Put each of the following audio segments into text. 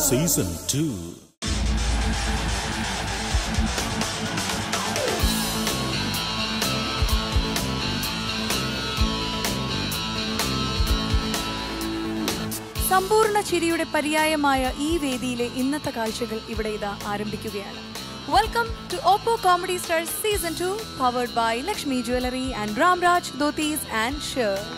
Season two സമ്പൂർണ്ണ ചിരിയുടെ പര്യായമായ ഈ വേദിയിലെ ഇന്നത്തെ കാഴ്ചകൾ ഇവിടെ ഇതാ ആരംഭിക്കുകയാണ് welcome to Oppo comedy star season two powered by Lakshmi jewellery and Ramraj dhotis and shirts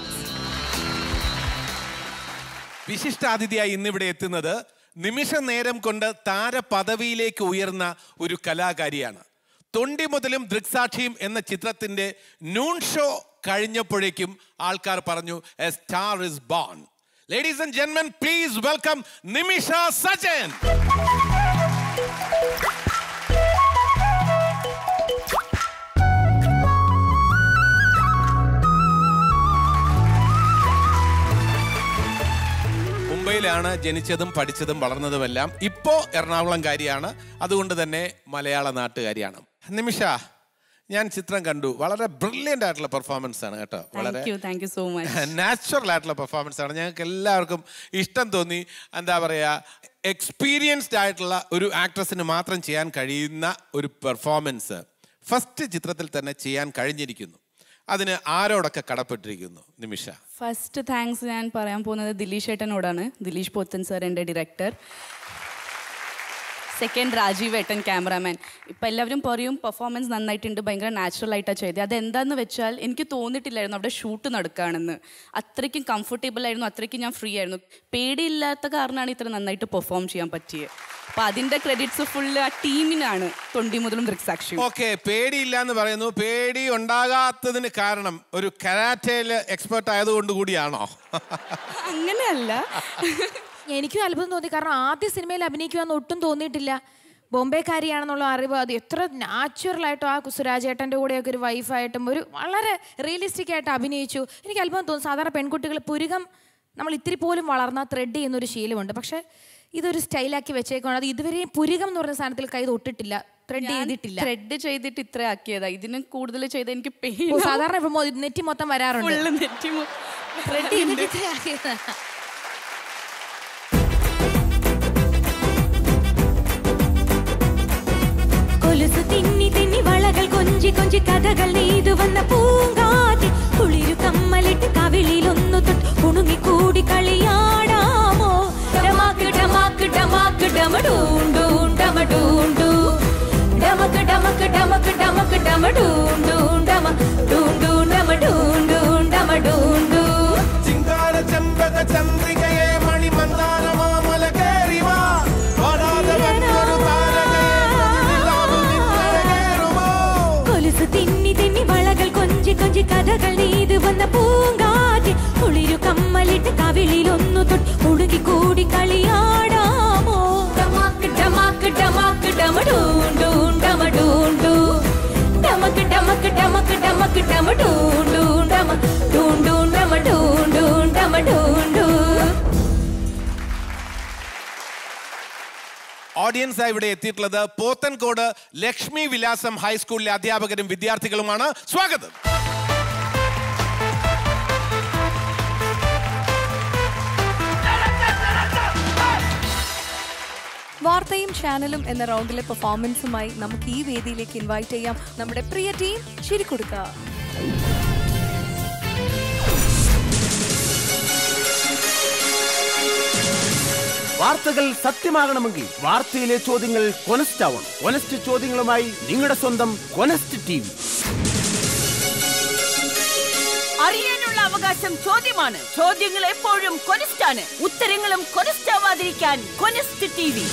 വിശിഷ്ടാതിഥിയായി ഇന്നിവിടെ എത്തുന്നത് നിമിഷ നേരം കൊണ്ട് താരപദവിയിലേക്ക് ഉയർന്ന ഒരു കലാകാരിയാണ് തൊണ്ടി മുതലും ദൃക്സാക്ഷിയും എന്ന ചിത്രത്തിന്റെ നൂൺ ഷോ കഴിഞ്ഞപ്പോഴേക്കും ആൾക്കാർ പറഞ്ഞു a star is born ladies and ജെന്മൻ പ്ലീസ് വെൽക്കം നിമിഷ സജൻ മുംബൈയിലാണ് ജനിച്ചതും പഠിച്ചതും വളർന്നതുമെല്ലാം ഇപ്പോ എറണാകുളംകാരിയാണ് അതുകൊണ്ട് തന്നെ മലയാള നാട്ടുകാരിയാണ് നിമിഷ ഞാൻ ചിത്രം കണ്ടു വളരെ ബ്രില്യൻ്റ് ആയിട്ടുള്ള പെർഫോമൻസ് ആണ് കേട്ടോ വളരെ thank you thank you so much natural ആയിട്ടുള്ള പെർഫോമൻസ് ആണ് ഞങ്ങൾക്ക് എല്ലാവർക്കും ഇഷ്ടം തോന്നി എന്താ പറയുക എക്സ്പീരിയൻസ്ഡ് ആയിട്ടുള്ള ഒരു ആക്ട്രസിന് മാത്രം ചെയ്യാൻ കഴിയുന്ന ഒരു പെർഫോമൻസ് ഫസ്റ്റ് ചിത്രത്തിൽ തന്നെ ചെയ്യാൻ കഴിഞ്ഞിരിക്കുന്നു അതിന് ആരോടൊക്കെ കടപ്പെട്ടിരിക്കുന്നു നിമിഷ ഫസ്റ്റ് താങ്ക്സ് ഞാൻ പറയാൻ പോകുന്നത് ദിലീഷ് ഏട്ടനോടാണ് ദിലീഷ് പോത്തൻ സർ എൻ്റെ ഡയറക്ടർ സെക്കൻഡ് രാജീവ് ഏട്ടൻ ക്യാമറാമാൻ ഇപ്പം എല്ലാവരും പറയും പെർഫോമൻസ് നന്നായിട്ടുണ്ട് ഭയങ്കര നാച്ചുറൽ ആയിട്ടാണ് ചെയ്തത് അതെന്താന്ന് വെച്ചാൽ എനിക്ക് തോന്നിയിട്ടില്ലായിരുന്നു അവിടെ ഷൂട്ട് നടക്കുകയാണെന്ന് അത്രയ്ക്കും കംഫർട്ടബിൾ ആയിരുന്നു അത്രയ്ക്കും ഞാൻ ഫ്രീ ആയിരുന്നു പേടിയില്ലാത്ത കാരണമാണ് ഇത്ര നന്നായിട്ട് പെർഫോം ചെയ്യാൻ പറ്റിയത് അപ്പം അതിൻ്റെ ക്രെഡിറ്റ്സ് ഫുള്ള് ആ ടീമിനാണ് തൊണ്ടി മുതലും ദൃക്സാക്ഷിയും ഓക്കെ പേടിയില്ല എന്ന് പറയുന്നു പേടി ഉണ്ടാകാത്തതിന് കാരണം ഒരു കരാറ്റയില് എക്സ്പെർട്ട് ആയതുകൊണ്ട് കൂടിയാണോ അങ്ങനെയല്ല എനിക്കും അത്ഭുതം തോന്നി കാരണം ആദ്യ സിനിമയിൽ അഭിനയിക്കുവാന്ന് ഒട്ടും തോന്നിയിട്ടില്ല ബോംബെക്കാരിയാണെന്നുള്ള അറിവ് അത് എത്ര നാച്ചുറലായിട്ടും ആ സുരാജേട്ടൻ്റെ കൂടെയൊക്കെ ഒരു വൈഫായിട്ടും ഒരു വളരെ റിയലിസ്റ്റിക് ആയിട്ട് അഭിനയിച്ചു എനിക്ക് അത്ഭുതം തോന്നുന്നു സാധാരണ പെൺകുട്ടികൾ പുരുകം നമ്മൾ ഇത്തിരി പോലും വളർന്ന ത്രെഡ് ചെയ്യുന്നൊരു ശീലമുണ്ട് പക്ഷേ ഇതൊരു സ്റ്റൈലാക്കി വെച്ചേക്കാണ് അത് ഇതുവരെയും പുരുകം എന്ന് പറഞ്ഞ സാധനത്തിൽ കൈ തൊട്ടിട്ടില്ല ത്രെഡ് ചെയ്തിട്ടില്ല ത്രെഡ് ചെയ്തിട്ട് ഇത്ര ആക്കിയതാ ഇതിന് കൂടുതൽ ചെയ്ത എനിക്ക് ഓ, പെയിൻ സാധാരണ ഇപ്പൊ മൊ- നെറ്റി മൊത്തം വരാറുണ്ട് ഫുള്ള് നെറ്റി മൊ- ത്രെഡ് ചെയ്തിട്ട് ഇത്ര ആക്കിയതാ. കൊലുസു തിന്നി തിന്നി വളകൾ കൊഞ്ചി കൊഞ്ചി കഥകൾ നെയ്തു വന്ന പൂങ്കാറ്റ് കുളിരു കമ്മലിട്ട് കവിളിലൊന്നു തൊട്ട് ഉണുങ്ങി കൂടി കളിയാടാമോ ഡമാക്ക് ഡമാക്ക് ഡമാക്ക് ഡമഡൂണ്ടൂൺ ഡമഡൂണ്ടൂ ഡമക്ക് ഡമക്ക് ഡമക്ക് ഡമക്ക് ഡമഡൂണ്ടൂൺ ഡമ ഡൂണ്ടൂ ഡമഡൂണ്ടൂൺ ഡമഡൂണ്ടൂ ചിങ്കാര ചെമ്പക ചന്ദ്രികയെ മണിമന്ദാരമാമല കേറി വാ വരാതെ വന്നൊരു താരകയെ നിലാവിൽ നിന്നഴകേറുമോ? കൊലുസു തിന്നി തിന്നി വളകൾ കൊഞ്ചി കൊഞ്ചി കഥകൾ നെയ്തു വന്ന പൂങ്കാറ്റ് കുളിരു കമ്മലിട്ട് കവിളിലൊന്നു തൊട്ട് ഉടുക്കി കൂടി കളിയാടാമോ ഡമാക്ക് ഡമാക്ക് ഡമാക്ക് ഡമഡൂണ്ടൂൺ ഡമഡൂണ്ടൂ ഡമക്ക് ഡമക്ക് ഡമക്ക് ഡമക്ക് ഡമഡൂണ്ടൂൺ ഡമ ഡൂണ്ടൂൺ ഡമഡൂണ്ടൂൺ ഡമഡൂണ്ടൂ ഓഡിയൻസ് ആയി ഇവിടെ എത്തിയിട്ടുള്ളത് പോത്തൻകോട് ലക്ഷ്മി വിലാസം ഹൈസ്കൂളിലെ അധ്യാപകരും വിദ്യാർത്ഥികളുമാണ് സ്വാഗതം വാർത്തയും ചാനലും എന്ന റൗണ്ടിലെ പെർഫോമൻസുമായി നമുക്ക് ഈ വേദിയിലേക്ക് ഇൻവൈറ്റ് ചെയ്യാം നമ്മുടെ പ്രിയ ടീം ചിരിക്കൊടുക്കുക വാർത്തകൾ സത്യമാകണമെങ്കിൽ വാർത്തയിലെ ചോദ്യങ്ങൾ കൊനസ്റ്റ് ആവണം കൊനസ്റ്റ് ചോദ്യങ്ങളുമായി നിങ്ങളുടെ സ്വന്തം കൊനസ്റ്റ് ടി വി അറിയാനുള്ള അവകാശം ചോദ്യമാണ് ചോദ്യങ്ങൾ എപ്പോഴും കൊനിസ്റ്റാണ് ഉത്തരങ്ങളും കൊനിസ്റ്റാവാതിരിക്കാൻ കൊനിസ്റ്റ് ടി വി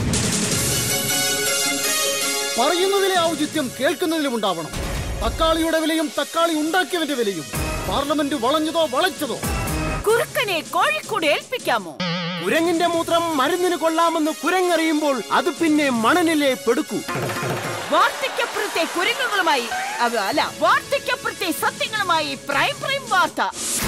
പറയുന്നതിലെ ഔചിത്യം കേൾക്കുന്നതിലും ഉണ്ടാവണം തക്കാളിയുടെ വിലയും തക്കാളി ഉണ്ടാക്കിയവന്റെ വിലയും പാർലമെന്റ് വളഞ്ഞതോ വളച്ചതോ കുറുക്കനെ കോഴിക്കോട് ഏൽപ്പിക്കാമോ കുരങ്ങിന്റെ മൂത്രം മരുന്നിന് കൊള്ളാമെന്ന് കുരങ്ങറിയുമ്പോൾ അത് പിന്നെ മണലിലെ പെടുക്കൂ വാർത്തയ്ക്കപ്പുറത്തെ കുരങ്ങുകളുമായി അവ അല്ല വാർത്തയ്ക്കപ്പുറത്തെ സത്യങ്ങളുമായി പ്രൈം പ്രൈം വാർത്ത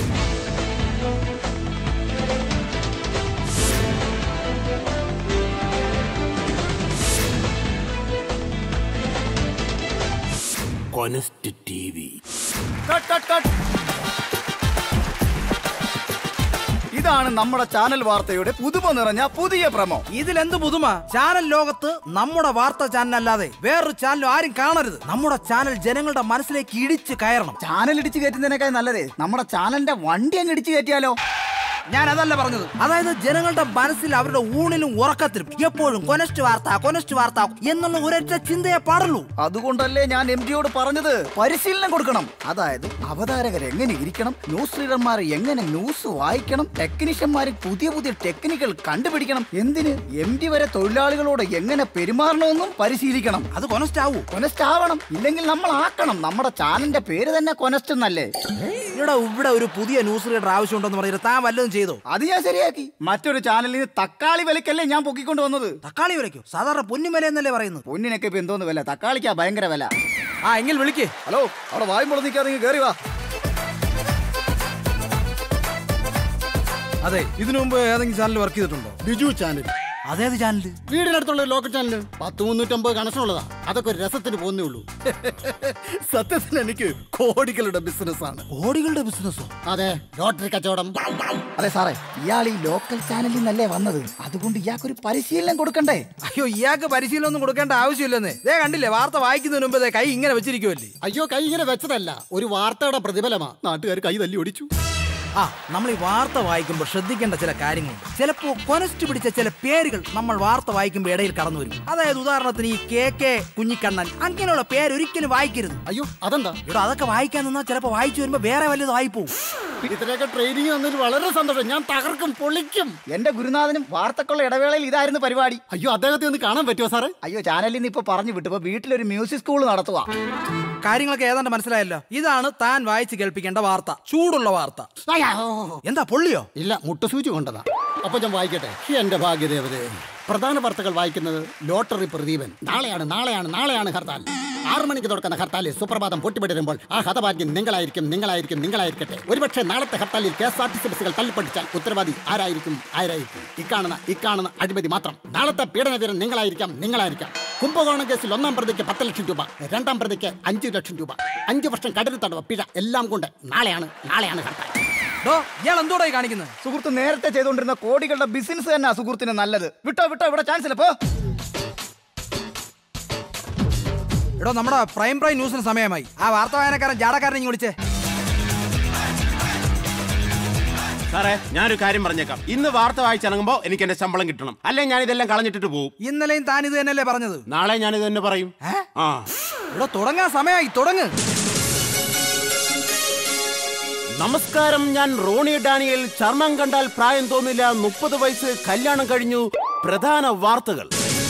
കൊനസ്റ്റ് ടി വി ഇതാണ് നമ്മുടെ ചാനൽ വാർത്തയുടെ പുതുമ നിറഞ്ഞ പുതിയ പ്രമോ ഇതിലെന്ത് പുതുമ ചാനൽ ലോകത്ത് നമ്മുടെ വാർത്താ ചാനൽ അല്ലാതെ വേറൊരു ചാനൽ ആരും കാണരുത് നമ്മുടെ ചാനൽ ജനങ്ങളുടെ മനസ്സിലേക്ക് ഇടിച്ച് കയറണം ചാനൽ ഇടിച്ചു കയറ്റുന്നതിനേക്കാൾ നല്ലതേ നമ്മുടെ ചാനലിന്റെ വണ്ടി അങ്ങ് ഇടിച്ചു കയറ്റിയാലോ ഞാൻ അതല്ല പറഞ്ഞത് അതായത് ജനങ്ങളുടെ മനസ്സിൽ അവരുടെ ഊണിലും ഉറക്കത്തിലും എപ്പോഴും കൊനസ്റ്റ് വാർത്ത കൊനസ്റ്റ് വാർത്ത എന്നുള്ള ഒരൊറ്റ ചിന്തയെ പാടുള്ളൂ അതുകൊണ്ടല്ലേ ഞാൻ എം ഡിയോട് പറഞ്ഞത് പരിശീലനം കൊടുക്കണം അതായത് അവതാരകർ എങ്ങനെ ഇരിക്കണം ന്യൂസ് റീഡർമാർ എങ്ങനെ ന്യൂസ് വായിക്കണം ടെക്നീഷ്യന്മാർ പുതിയ പുതിയ ടെക്നിക്കൽ കണ്ടുപിടിക്കണം എന്തിന് എം ഡി വരെ തൊഴിലാളികളോട് എങ്ങനെ പെരുമാറണമെന്നും പരിശീലിക്കണം അത് കൊനസ്റ്റ് ആവൂ കൊനസ്റ്റ് ആവണം ഇല്ലെങ്കിൽ നമ്മൾ ആക്കണം നമ്മുടെ ചാനലിന്റെ പേര് തന്നെ കൊനസ്റ്റ് എന്നല്ലേ ഇവിടെ ഇവിടെ ഒരു പുതിയ ന്യൂസ് റീഡർ ആവശ്യമുണ്ടെന്ന് പറഞ്ഞിട്ട് താൻ വല്ലതും ചെയ്തോ അത് ഞാൻ ശരിയാക്കി മറ്റൊരു ചാനലിൽ നിന്ന് തക്കാളി വിലക്കല്ലേ ഞാൻ പൊക്കിക്കൊണ്ട് വന്നത് തക്കാളി വിലയ്ക്കോ സാധാരണ പൊന്നുമല എന്നല്ലേ പറയുന്നത് പൊന്നിനൊക്കെ ഇപ്പൊ എന്തോന്ന് വില തക്കാളിക്കാ ഭയങ്കര വില ആ എങ്കിൽ വിളിക്കേ ഹലോ അവിടെ വായും നിൽക്കാതെ നിങ്ങൾ കയറി വാ അതെ ഇതിനു മുമ്പ് ഏതെങ്കിലും ചാനൽ വർക്ക് ചെയ്തിട്ടുണ്ടോ ബിജു ചാനൽ അതേത് ചാനൽ വീടിനടുത്തുള്ള ഒരു ലോക്കൽ ചാനൽ പത്ത് മുന്നൂറ്റമ്പത് കണക്ഷൻ ഉള്ളതാ അതൊക്കെ ഒരു രസത്തിന് പോകുന്നേ ഉള്ളൂ സത്യത്തിൽ എനിക്ക് കോടികളുടെ ബിസിനസ് ആണ് കോടികളുടെ ബിസിനസ്സോ അതെ ലോട്ടറി കച്ചവടം അതെ സാറേ ഇയാൾ ഈ ലോക്കൽ ചാനലിൽ നിന്നല്ലേ വന്നത് അതുകൊണ്ട് ഇയാൾക്കൊരു പരിശീലനം കൊടുക്കണ്ടേ അയ്യോ ഇയാൾക്ക് പരിശീലനം ഒന്നും കൊടുക്കേണ്ട ആവശ്യമില്ലെന്ന് ദേ കണ്ടില്ലേ വാർത്ത വായിക്കുന്നതിന് മുമ്പ് ദേ കൈ ഇങ്ങനെ വെച്ചിരിക്കുമല്ലേ അയ്യോ കൈ ഇങ്ങനെ വെച്ചതല്ല ഒരു വാർത്തയുടെ പ്രതിഫലമാ നാട്ടുകാർ കൈ തല്ലി ഒടിച്ചു ആ നമ്മൾ ഈ വാർത്ത വായിക്കുമ്പോൾ ശ്രദ്ധിക്കേണ്ട ചില കാര്യങ്ങളുണ്ട് ചിലപ്പോ കൊനസ്റ്റ് പിടിച്ച ചില പേരുകൾ നമ്മൾ വാർത്ത വായിക്കുമ്പോൾ ഇടയിൽ കടന്നു വരും അതായത് ഉദാഹരണത്തിന് ഈ കെ കെ കുഞ്ഞിക്കണ്ണൻ അങ്ങനെയുള്ള പേര് ഒരിക്കലും വായിക്കരുത് അയ്യോ അതെന്താ ഇവിടെ അതൊക്കെ വായിക്കാൻ നിന്നാൽ ചിലപ്പോൾ വായിച്ചു വരുമ്പോൾ വേറെ വല്ലതും ആയിപ്പോവും ഇത്രയൊക്കെ ട്രെയിനിങ് തന്നതിൽ വളരെ സന്തോഷം ഞാൻ തകർക്കും പൊളിക്കും എന്റെ ഗുരുനാഥനും വാർത്തക്കുള്ള ഇടവേളയിൽ ഇതായിരുന്നു പരിപാടി അയ്യോ അദ്ദേഹത്തെ ഒന്ന് കാണാൻ പറ്റുമോ സാറേ അയ്യോ ചാനലിൽ നിന്ന് ഇപ്പൊ പറഞ്ഞു വിട്ടു ഇപ്പൊ വീട്ടിലൊരു മ്യൂസിക് സ്കൂൾ നടത്തുക കാര്യങ്ങളൊക്കെ ഏതാണ്ട് മനസ്സിലായല്ലോ ഇതാണ് താൻ വായിച്ച് കേൾപ്പിക്കേണ്ട വാർത്ത ചൂടുള്ള വാർത്ത എന്താ പൊള്ളിയോ ഇല്ല മുട്ടസൂചി കൊണ്ടതാ അപ്പൊ ഞാൻ വായിക്കട്ടെ എന്റെ ഭാഗ്യദേവതേ പ്രധാന വാർത്തകൾ വായിക്കുന്നത് ലോട്ടറി പ്രദീപൻ നാളെയാണ് നാളെയാണ് നാളെയാണ് ഹർത്താൽ ആറു മണിക്ക് തുടക്കുന്ന ഹർത്താലിൽ സുപ്രഭാതം പൊട്ടിപ്പിടരുമ്പോൾ ആ ഹതഭാഗ്യം നിങ്ങളായിരിക്കും നിങ്ങളായിരിക്കും നിങ്ങളായിരിക്കട്ടെ ഒരുപക്ഷെ നാളത്തെ ഹർത്താലിൽ കെ എസ് ആർ ടി സി ബസ്സുകൾ തള്ളിപ്പടിച്ചാൽ ഉത്തരവാദി ആരായിരിക്കും ആരായിരിക്കും ഇക്കാണുന്ന ഇക്കാണുന്ന അഴിമതി മാത്രം നാളത്തെ പീഡനവീരൻ നിങ്ങളായിരിക്കാം നിങ്ങളായിരിക്കാം കുംഭകോണം കേസിൽ ഒന്നാം പ്രതിക്ക് പത്ത് ലക്ഷം രൂപ രണ്ടാം പ്രതിക്ക് അഞ്ച് ലക്ഷം രൂപ അഞ്ച് വർഷം കടൽ തടവ് പിഴ എല്ലാം കൊണ്ട് നാളെയാണ് നാളെയാണ് ഹർത്താൽ ഡോ ഇയാൾ എന്തോടാ ഈ കാണിക്കുന്നത് സുഹൃത്ത് നേരത്തെ ചെയ്തുകൊണ്ടിരുന്ന കോടികളുടെ ബിസിനസ് തന്നെ സുഹൃത്തിന് നല്ലത് വിട്ടോ വിട്ടോ ഇവിടെ ചാൻസ് ഇല്ല പോ എടോ നമ്മുടെ പ്രൈം പ്രൈം ന്യൂസിന് സമയമായി ആ വാർത്ത വായനക്കാരൻ ജാടക്കാരനെ ഇങ്ങ് വിളിച്ചേ സാറേ ഞാനൊരു കാര്യം പറഞ്ഞേക്കാം ഇന്ന് വാർത്ത വായിച്ചിറങ്ങുമ്പോ എനിക്ക് എന്റെ ശമ്പളം കിട്ടണം അല്ലെ ഞാൻ ഇതെല്ലാം കളഞ്ഞിട്ടിട്ട് പോകും ഇന്നലെയും താൻ ഇത് തന്നെയല്ലേ പറഞ്ഞത് നാളെ ഞാൻ ഇത് തന്നെ പറയും ആ ഇവിടെ തുടങ്ങാൻ സമയമായി തുടങ്ങ് നമസ്കാരം ഞാൻ റോണി ഡാനിയൽ ചർമ്മം കണ്ടാൽ പ്രായം തോന്നില്ല മുപ്പത് വയസ്സ് കല്യാണം കഴിഞ്ഞു പ്രധാന വാർത്തകൾ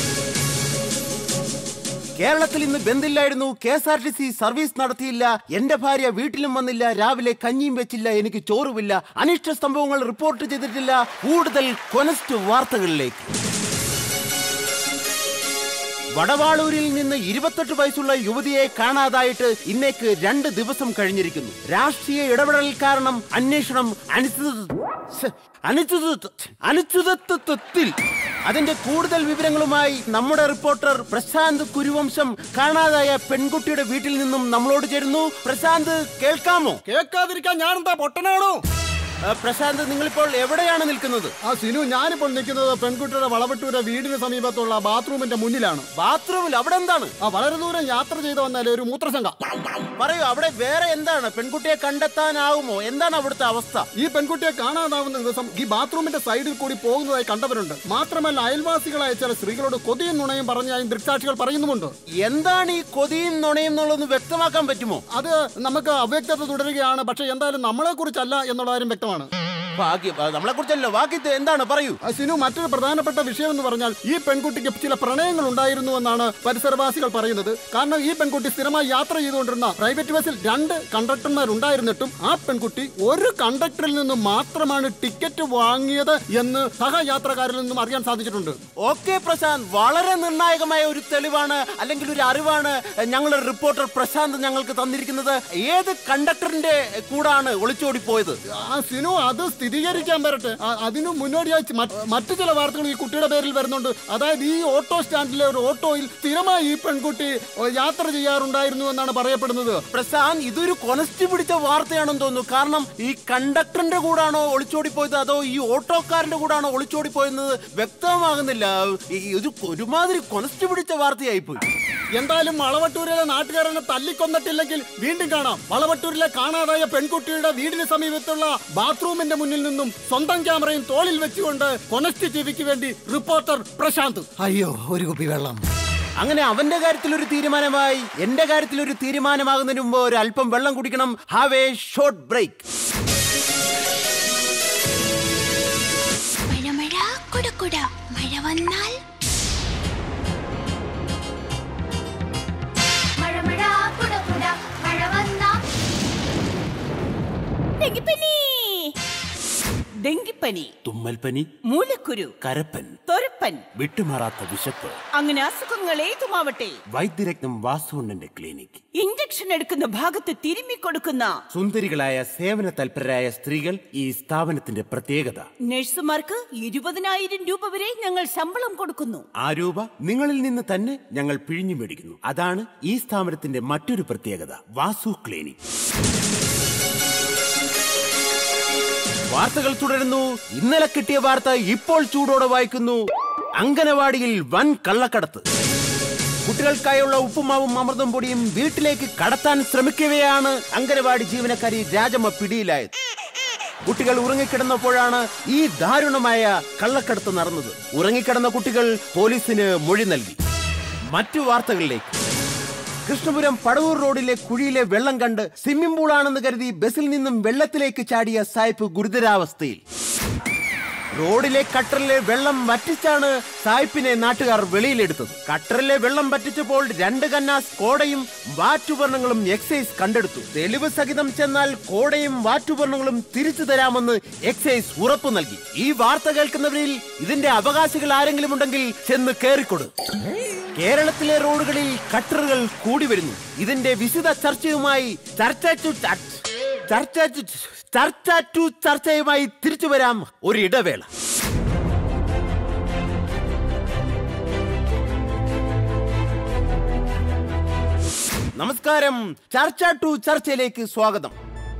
കേരളത്തിൽ ഇന്ന് ബന്ദില്ലായിരുന്നു കെ എസ് ആർ ടി സി സർവീസ് നടത്തിയില്ല എന്റെ ഭാര്യ വീട്ടിലും വന്നില്ല രാവിലെ കഞ്ഞിയും വെച്ചില്ല എനിക്ക് ചോറുമില്ല അനിഷ്ട സംഭവങ്ങൾ റിപ്പോർട്ട് ചെയ്തിട്ടില്ല കൂടുതൽ കൊനസ്റ്റ് വാർത്തകളിലേക്ക് വടവാളൂരിൽ നിന്ന് ഇരുപത്തെട്ട് വയസ്സുള്ള യുവതിയെ കാണാതായിട്ട് ഇന്നേക്ക് രണ്ട് ദിവസം കഴിഞ്ഞിരിക്കുന്നു രാഷ്ട്രീയ ഇടപെടൽ കാരണം അന്വേഷണം അനിശ്ചിത ശ്ശെ, അനിശ്ചിത അനിശ്ചിതത്വത്തിൽ അതിന്റെ കൂടുതൽ വിവരങ്ങളുമായി നമ്മുടെ റിപ്പോർട്ടർ പ്രശാന്ത് കുരുവംശം കാണാതായ പെൺകുട്ടിയുടെ വീട്ടിൽ നിന്നും നമ്മളോട് ചേരുന്നു പ്രശാന്ത് കേൾക്കാമോ കേൾക്കാതിരിക്കാൻ ഞാനെന്താ പൊട്ടനാണോ ആ, പ്രശാന്ത് നിങ്ങളിപ്പോൾ എവിടെയാണ് നിൽക്കുന്നത് ആ സിനു ഞാനിപ്പോൾ നിൽക്കുന്നത് പെൺകുട്ടിയുടെ വളവട്ടൂര വീടിന് സമീപത്തുള്ള ബാത്റൂമിന്റെ മുന്നിലാണ് ബാത്റൂമിൽ അവിടെ എന്താണ് ആ വളരെ ദൂരം യാത്ര ചെയ്ത് വന്നാലേ ഒരു മൂത്രശങ്ക പറയൂ അവിടെ വേറെ എന്താണ് പെൺകുട്ടിയെ കണ്ടെത്താനാവുമോ എന്താണ് അവിടുത്തെ അവസ്ഥ ഈ പെൺകുട്ടിയെ കാണാതാവുന്ന ദിവസം ഈ ബാത്റൂമിന്റെ സൈഡിൽ കൂടി പോകുന്നതായി കണ്ടവരുണ്ട് മാത്രമല്ല അയൽവാസികളായ ചില സ്ത്രീകളോട് കൊതിയും നുണയും പറഞ്ഞായും ദൃക്സാക്ഷികൾ പറയുന്നുമുണ്ട് എന്താണ് ഈ കൊതിയും നുണയും എന്നുള്ളതൊന്ന് വ്യക്തമാക്കാൻ പറ്റുമോ അത് നമുക്ക് അവ്യക്തത തുടരുകയാണ് പക്ഷെ എന്തായാലും നമ്മളെ കുറിച്ചല്ല എന്നുള്ള കാര്യം വ്യക്തമാണ് ഭാഗ്യം നമ്മളെ കുറിച്ചല്ലോ ബാക്കി ഇത് എന്താണ് പറയൂ ആ, സിനു മറ്റൊരു പ്രധാനപ്പെട്ട വിഷയം എന്ന് പറഞ്ഞാൽ ഈ പെൺകുട്ടിക്ക് ചില പ്രണയങ്ങൾ ഉണ്ടായിരുന്നു എന്നാണ് പരിസരവാസികൾ പറയുന്നത് കാരണം ഈ പെൺകുട്ടി സ്ഥിരമായി യാത്ര ചെയ്തുകൊണ്ടിരുന്ന പ്രൈവറ്റ് ബസ്സിൽ രണ്ട് കണ്ടക്ടർമാർ ഉണ്ടായിരുന്നിട്ടും ആ പെൺകുട്ടി ഒരു കണ്ടക്ടറിൽ നിന്നും മാത്രമാണ് ടിക്കറ്റ് വാങ്ങിയത് എന്ന് സഹയാത്രക്കാരിൽ നിന്നും അറിയാൻ സാധിച്ചിട്ടുണ്ട് ഓക്കെ പ്രശാന്ത് വളരെ നിർണായകമായ ഒരു തെളിവാണ് അല്ലെങ്കിൽ ഒരു അറിവാണ് ഞങ്ങളുടെ റിപ്പോർട്ടർ പ്രശാന്ത് ഞങ്ങൾക്ക് തന്നിരിക്കുന്നത് ഏത് കണ്ടക്ടറിന്റെ കൂടാണ് ഒളിച്ചോടി പോയത് ആ സിനു അത് സ്ഥിരീകരിക്കാൻ വരട്ടെ ആ, അതിനു മുന്നോടിയായി ചി- മറ്റ് മറ്റു ചില വാർത്തകൾ ഈ കുട്ടിയുടെ പേരിൽ വരുന്നുണ്ട് അതായത് ഈ ഓട്ടോ സ്റ്റാൻഡിലെ ഒരു ഓട്ടോയിൽ സ്ഥിരമായി ഈ പെൺകുട്ടി ഓ, യാത്ര ചെയ്യാറുണ്ടായിരുന്നു എന്നാണ് പറയപ്പെടുന്നത് പ്രശാന്ത് ഇതൊരു കൊനസ്റ്റ് പിടിച്ച വാർത്തയാണെന്ന് തോന്നുന്നു കാരണം ഈ കണ്ടക്ടറിന്റെ കൂടാണോ ഒളിച്ചോടി പോയത് അതോ ഈ ഓട്ടോക്കാരന്റെ കൂടാണോ ഒളിച്ചോടി പോയെന്നത് വ്യക്തമാകുന്നില്ല ഈ- ഇത് ഒരുമാതിരി കൊനസ്റ്റ് പിടിച്ച വാർത്തയായി പോയി എന്തായാലും വളവട്ടൂരിലെ നാട്ടുകാരനെ തല്ലിക്കൊന്നിട്ടില്ലെങ്കിൽ വീണ്ടും കാണാം വളവട്ടൂരിലെ കാണാതായ പെൺകുട്ടിയുടെ വീടിന് സമീപത്തുള്ള ബാത്റൂമിന്റെ മുന്നിൽ നിന്നും സ്വന്തം ക്യാമറയും തോളിൽ വെച്ചുകൊണ്ട് കൊനസ്റ്റ് ടിവിക്ക് വേണ്ടി റിപ്പോർട്ടർ പ്രശാന്ത് അയ്യോ ഒരു കുപ്പി വെള്ളം അങ്ങനെ അവന്റെ കാര്യത്തിൽ ഒരു തീരുമാനമായി എന്റെ കാര്യത്തിൽ ഒരു തീരുമാനമാകുന്നതിന് മുമ്പ് ഒരു അല്പം വെള്ളം കുടിക്കണം ഹാവ് എ ഷോർട്ട് ബ്രേക്ക് മഴ മഴ കുട കുട മഴ വന്നാൽ മഴ മഴ കുട കുട മഴ വന്നാൽ ഡെങ്കിപ്പനി ഡെങ്കിപ്പനി തുമ്മൽപ്പനി മൂലക്കുരു കരപ്പൻ തൊരപ്പൻ വിട്ടുമാറാത്ത വിശപ്പ് അങ്ങനെ അസുഖങ്ങൾ ഏതുമാവട്ടെ വൈദ്യരത്നം വാസുണ്ണന്റെ ക്ലിനിക് ഇഞ്ചക്ഷൻ എടുക്കുന്ന ഭാഗത്ത് തിരുമ്മി കൊടുക്കുന്ന സുന്ദരികളായ സേവന തൽപരരായ സ്ത്രീകൾ ഈ സ്ഥാപനത്തിന്റെ പ്രത്യേകത നഴ്സുമാർക്ക് ഇരുപതിനായിരം രൂപ വരെ ഞങ്ങൾ ശമ്പളം കൊടുക്കുന്നു ആ രൂപ നിങ്ങളിൽ നിന്ന് തന്നെ ഞങ്ങൾ പിഴിഞ്ഞു മേടിക്കുന്നു അതാണ് ഈ സ്ഥാപനത്തിന്റെ മറ്റൊരു പ്രത്യേകത വാസു ക്ലിനിക് വാർത്തകൾ തുടരുന്നു ഇന്നലെ കിട്ടിയ വാർത്ത ഇപ്പോൾ ചൂടോടെ വായിക്കുന്നു അങ്കനവാടിയിൽ വൻ കള്ളക്കടത്ത് കുട്ടികൾക്കായുള്ള ഉപ്പുമാവും അമൃതം പൊടിയും വീട്ടിലേക്ക് കടത്താൻ ശ്രമിക്കവെയാണ് അങ്കനവാടി ജീവനക്കാരി രാജമ്മ പിടിയിലായത് കുട്ടികൾ ഉറങ്ങിക്കിടന്നപ്പോഴാണ് ഈ ദാരുണമായ കള്ളക്കടത്ത് നടന്നത് ഉറങ്ങിക്കിടന്ന കുട്ടികൾ പോലീസിന് മൊഴി നൽകി മറ്റു വാർത്തകളിലേക്ക് കൃഷ്ണപുരം പടവൂർ റോഡിലെ കുഴിയിലെ വെള്ളം കണ്ട് സ്വിമ്മിംഗ് പൂളാണെന്ന് കരുതി ബസ്സിൽ നിന്നും വെള്ളത്തിലേക്ക് ചാടിയ സായിപ്പ് ഗുരുതരാവസ്ഥയിൽ റോഡിലെ കട്ടറിലെ വെള്ളം വറ്റിച്ചാണ് സായിപ്പിനെ നാട്ടുകാർ വെളിയിലെടുത്തത് കട്ടറിലെ വെള്ളം വറ്റിച്ചപ്പോൾ രണ്ട് കന്നാസ് കോടയും വാറ്റുപർണങ്ങളും എക്സൈസ് കണ്ടെടുത്തു തെളിവ് സഹിതം ചെന്നാൽ കോടയും വാറ്റുപർണങ്ങളും തിരിച്ചു തരാമെന്ന് എക്സൈസ് ഉറപ്പു നൽകി ഈ വാർത്ത കേൾക്കുന്നവരിൽ ഇതിന്റെ അവകാശികൾ ആരെങ്കിലും ഉണ്ടെങ്കിൽ ചെന്ന് കേറിക്കൊടു കേരളത്തിലെ റോഡുകളിൽ കട്ടറുകൾ കൂടി വരുന്നു ഇതിന്റെ വിശദ ചർച്ചയുമായി ചർച്ച ടു ചർച്ച ചർച്ച ടു ചർച്ച ടു ചർച്ചയുമായി തിരിച്ചു വരാം ഒരു ഇടവേള നമസ്കാരം ചർച്ച ടു ചർച്ചയിലേക്ക് സ്വാഗതം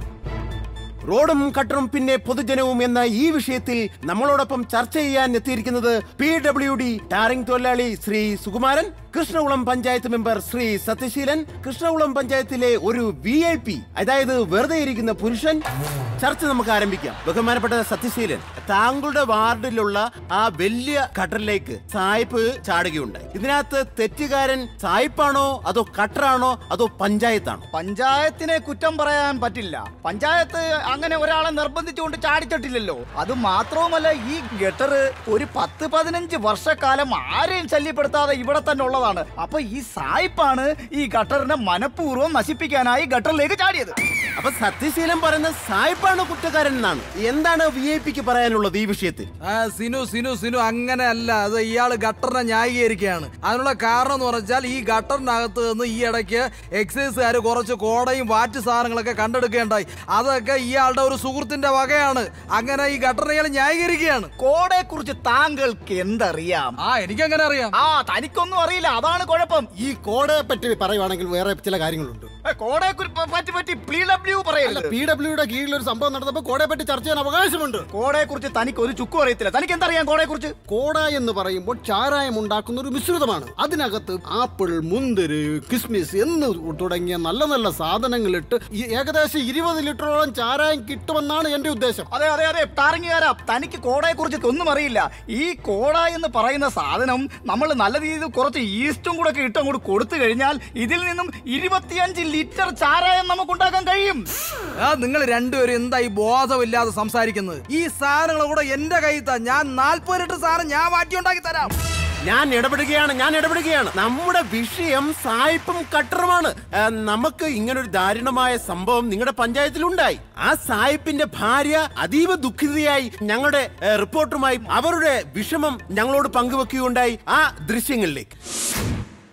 റോഡും കട്ടറും പിന്നെ പൊതുജനവും എന്ന ഈ വിഷയത്തിൽ നമ്മളോടൊപ്പം ചർച്ച ചെയ്യാൻ എത്തിയിരിക്കുന്നത് പി ഡബ്ല്യു ഡി ടാറിംഗ് തൊഴിലാളി ശ്രീ സുകുമാരൻ കൃഷ്ണകുളം പഞ്ചായത്ത് മെമ്പർ ശ്രീ സത്യശീലൻ കൃഷ്ണകുളം പഞ്ചായത്തിലെ ഒരു വി ഐ പി അതായത് വെറുതെ ഇരിക്കുന്ന പുരുഷൻ ചർച്ച നമുക്ക് ആരംഭിക്കാം ബഹുമാനപ്പെട്ട സത്യശീലൻ താങ്കളുടെ വാർഡിലുള്ള ആ വലിയ കട്ടറിലേക്ക് സായിപ്പ് ചാടുകയുണ്ടായി ഇതിനകത്ത് തെറ്റുകാരൻ സായിപ്പാണോ അതോ കട്ടറാണോ അതോ പഞ്ചായത്താണോ പഞ്ചായത്തിനെ കുറ്റം പറയാൻ പറ്റില്ല പഞ്ചായത്ത് അങ്ങനെ ഒരാളെ നിർബന്ധിച്ചുകൊണ്ട് ചാടിച്ചിട്ടില്ലല്ലോ അത് മാത്രവുമല്ല ഈ ഗട്ടർ ഒരു പത്ത് പതിനഞ്ച് വർഷക്കാലം ആരെയും ശല്യപ്പെടുത്താതെ ഇവിടെ തന്നെ ഉള്ളതാണ് അപ്പൊ ഈ സായിപ്പാണ് ഈ ഗട്ടറിനെ മനഃപൂർവ്വം നശിപ്പിക്കാനായി ഗട്ടറിലേക്ക് ചാടിയത് അപ്പൊ സത്യശീലൻ പറയുന്ന സായിപ്പാണ് കുറ്റക്കാരൻ എന്നാണ് എന്താണ് വി ഐ പിക്ക് പറയാനുള്ളത് ഈ വിഷയത്തിൽ ആ സിനു സിനു സിനു അങ്ങനെയല്ല അത് ഇയാള് ഗട്ടറിനെ ന്യായീകരിക്കുകയാണ് അതിനുള്ള കാരണം എന്ന് പറഞ്ഞാൽ ഈ ഗട്ടറിനകത്ത് നിന്ന് ഈ ഇടയ്ക്ക് എക്സൈസുകാർ കുറച്ച് കോടയും വാറ്റ് സാധനങ്ങളൊക്കെ കണ്ടെടുക്കുകയുണ്ടായി അതൊക്കെ ഇയാളുടെ ഒരു സുഹൃത്തിന്റെ വകയാണ് അങ്ങനെ ഈ ഗട്ടറിനെ ഇയാൾ ന്യായീകരിക്കുകയാണ് കോടയെ കുറിച്ച് താങ്കൾക്ക് എന്തറിയാം ആ എനിക്കങ്ങനെ അറിയാം ആ തനിക്കൊന്നും അറിയില്ല അതാണ് കുഴപ്പം ഈ കോടയെ പറ്റി പറയുവാണെങ്കിൽ വേറെ ചില കാര്യങ്ങളുണ്ട് കോടയെ പറ്റി പറ്റി പി ഡബ്ല്യു പറയരുത് പി ഡബ്ല്യുടെ കീഴിൽ ഒരു സംഭവം നടന്നപ്പോൾ കോടയെ പറ്റി ചർച്ച ചെയ്യാൻ അവകാശമുണ്ട് കോടയെ കുറിച്ച് തനിക്ക് ഒരു ചുക്കും അറിയത്തില്ല തനിക്ക് എന്തറിയാം കോടയെ കുറിച്ച് കോട എന്ന് പറയുമ്പോൾ ചാരായം ഉണ്ടാക്കുന്ന ഒരു മിശ്രിതമാണ് അതിനകത്ത് ആപ്പിൾ മുന്തിരി കിസ്മിസ് എന്ന് തുടങ്ങിയ നല്ല നല്ല സാധനങ്ങളിട്ട് ഈ ഏകദേശം ഇരുപത് ലിറ്ററോളം ചാരായം കിട്ടുമെന്നാണ് എന്റെ ഉദ്ദേശം അതെ അതെ അതെ ടാറിങ്ങുകാരാ തനിക്ക് കോടയെ കുറിച്ച് ഒന്നും അറിയില്ല ഈ കോട എന്ന് പറയുന്ന സാധനം നമ്മൾ നല്ല രീതിയിൽ കുറച്ച് ഈസ്റ്റും കൂടെ ഒക്കെ ഇട്ട് അങ്ങോട്ട് കൊടുത്തു കഴിഞ്ഞാൽ ഇതിൽ നിന്നും ഇരുപത്തിയഞ്ച് ലിറ്റർ ചാരായം നമുക്ക് ഉണ്ടാക്കാൻ കഴിയും ആ നിങ്ങൾ രണ്ടുപേരും എന്താ ഈ ബോധമില്ലാതെ സംസാരിക്കുന്നത് ഈ സാധനങ്ങൾ കൂടെ എന്റെ കയ്യിൽ താ ഞാൻ നാൽപ്പത് ലിറ്റർ സാധനം ഞാൻ മാറ്റി ഉണ്ടാക്കി തരാം ഞാൻ ഇടപെടുകയാണ് ഞാൻ ഇടപെടുകയാണ് നമ്മുടെ വിഷയം സായിപ്പും കട്ടറുമാണ് ആ, നമുക്ക് ഇങ്ങനൊരു ദാരുണമായ സംഭവം നിങ്ങളുടെ പഞ്ചായത്തിലുണ്ടായി ആ സായിപ്പിന്റെ ഭാര്യ അതീവ ദുഃഖിതയായി ഞങ്ങളുടെ ഏ, റിപ്പോർട്ടറുമായി അവരുടെ വിഷമം ഞങ്ങളോട് പങ്കുവെക്കുകയുണ്ടായി ആ ദൃശ്യങ്ങളിലേക്ക്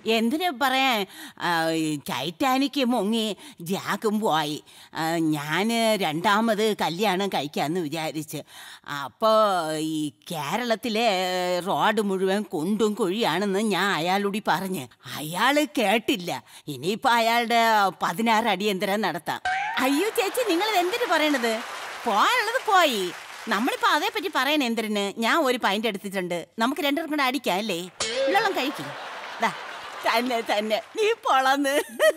എന്തിനു പറയാൻ ആ, ഈ ടൈറ്റാനിക്ക് മുങ്ങി ജാക്കും പോയി ഞാൻ രണ്ടാമത് കല്യാണം കഴിക്കാമെന്ന് വിചാരിച്ച് അപ്പോൾ ഈ കേരളത്തിലെ റോഡ് മുഴുവൻ കുണ്ടും കുഴിയാണെന്ന് ഞാൻ അയാളോട് പറഞ്ഞ് അയാൾ കേട്ടില്ല ഇനിയിപ്പോൾ അയാളുടെ പതിനാറ് അടിയന്തരം നടത്താം അയ്യോ ചേച്ചി നിങ്ങൾ എന്തിനു പറയണത് പോയാലുള്ളത് പോയി നമ്മളിപ്പോ അതേപ്പറ്റി പറയാൻ എന്തിന് ഞാൻ ഒരു പൈൻ്റ് എടുത്തിട്ടുണ്ട് നമുക്ക് രണ്ടുപേർക്കും കൂടെ അടിക്കാം അല്ലേ വെള്ളം കഴിക്കും ദാ, തന്നെ തന്നെ നീ പൊളന്ന്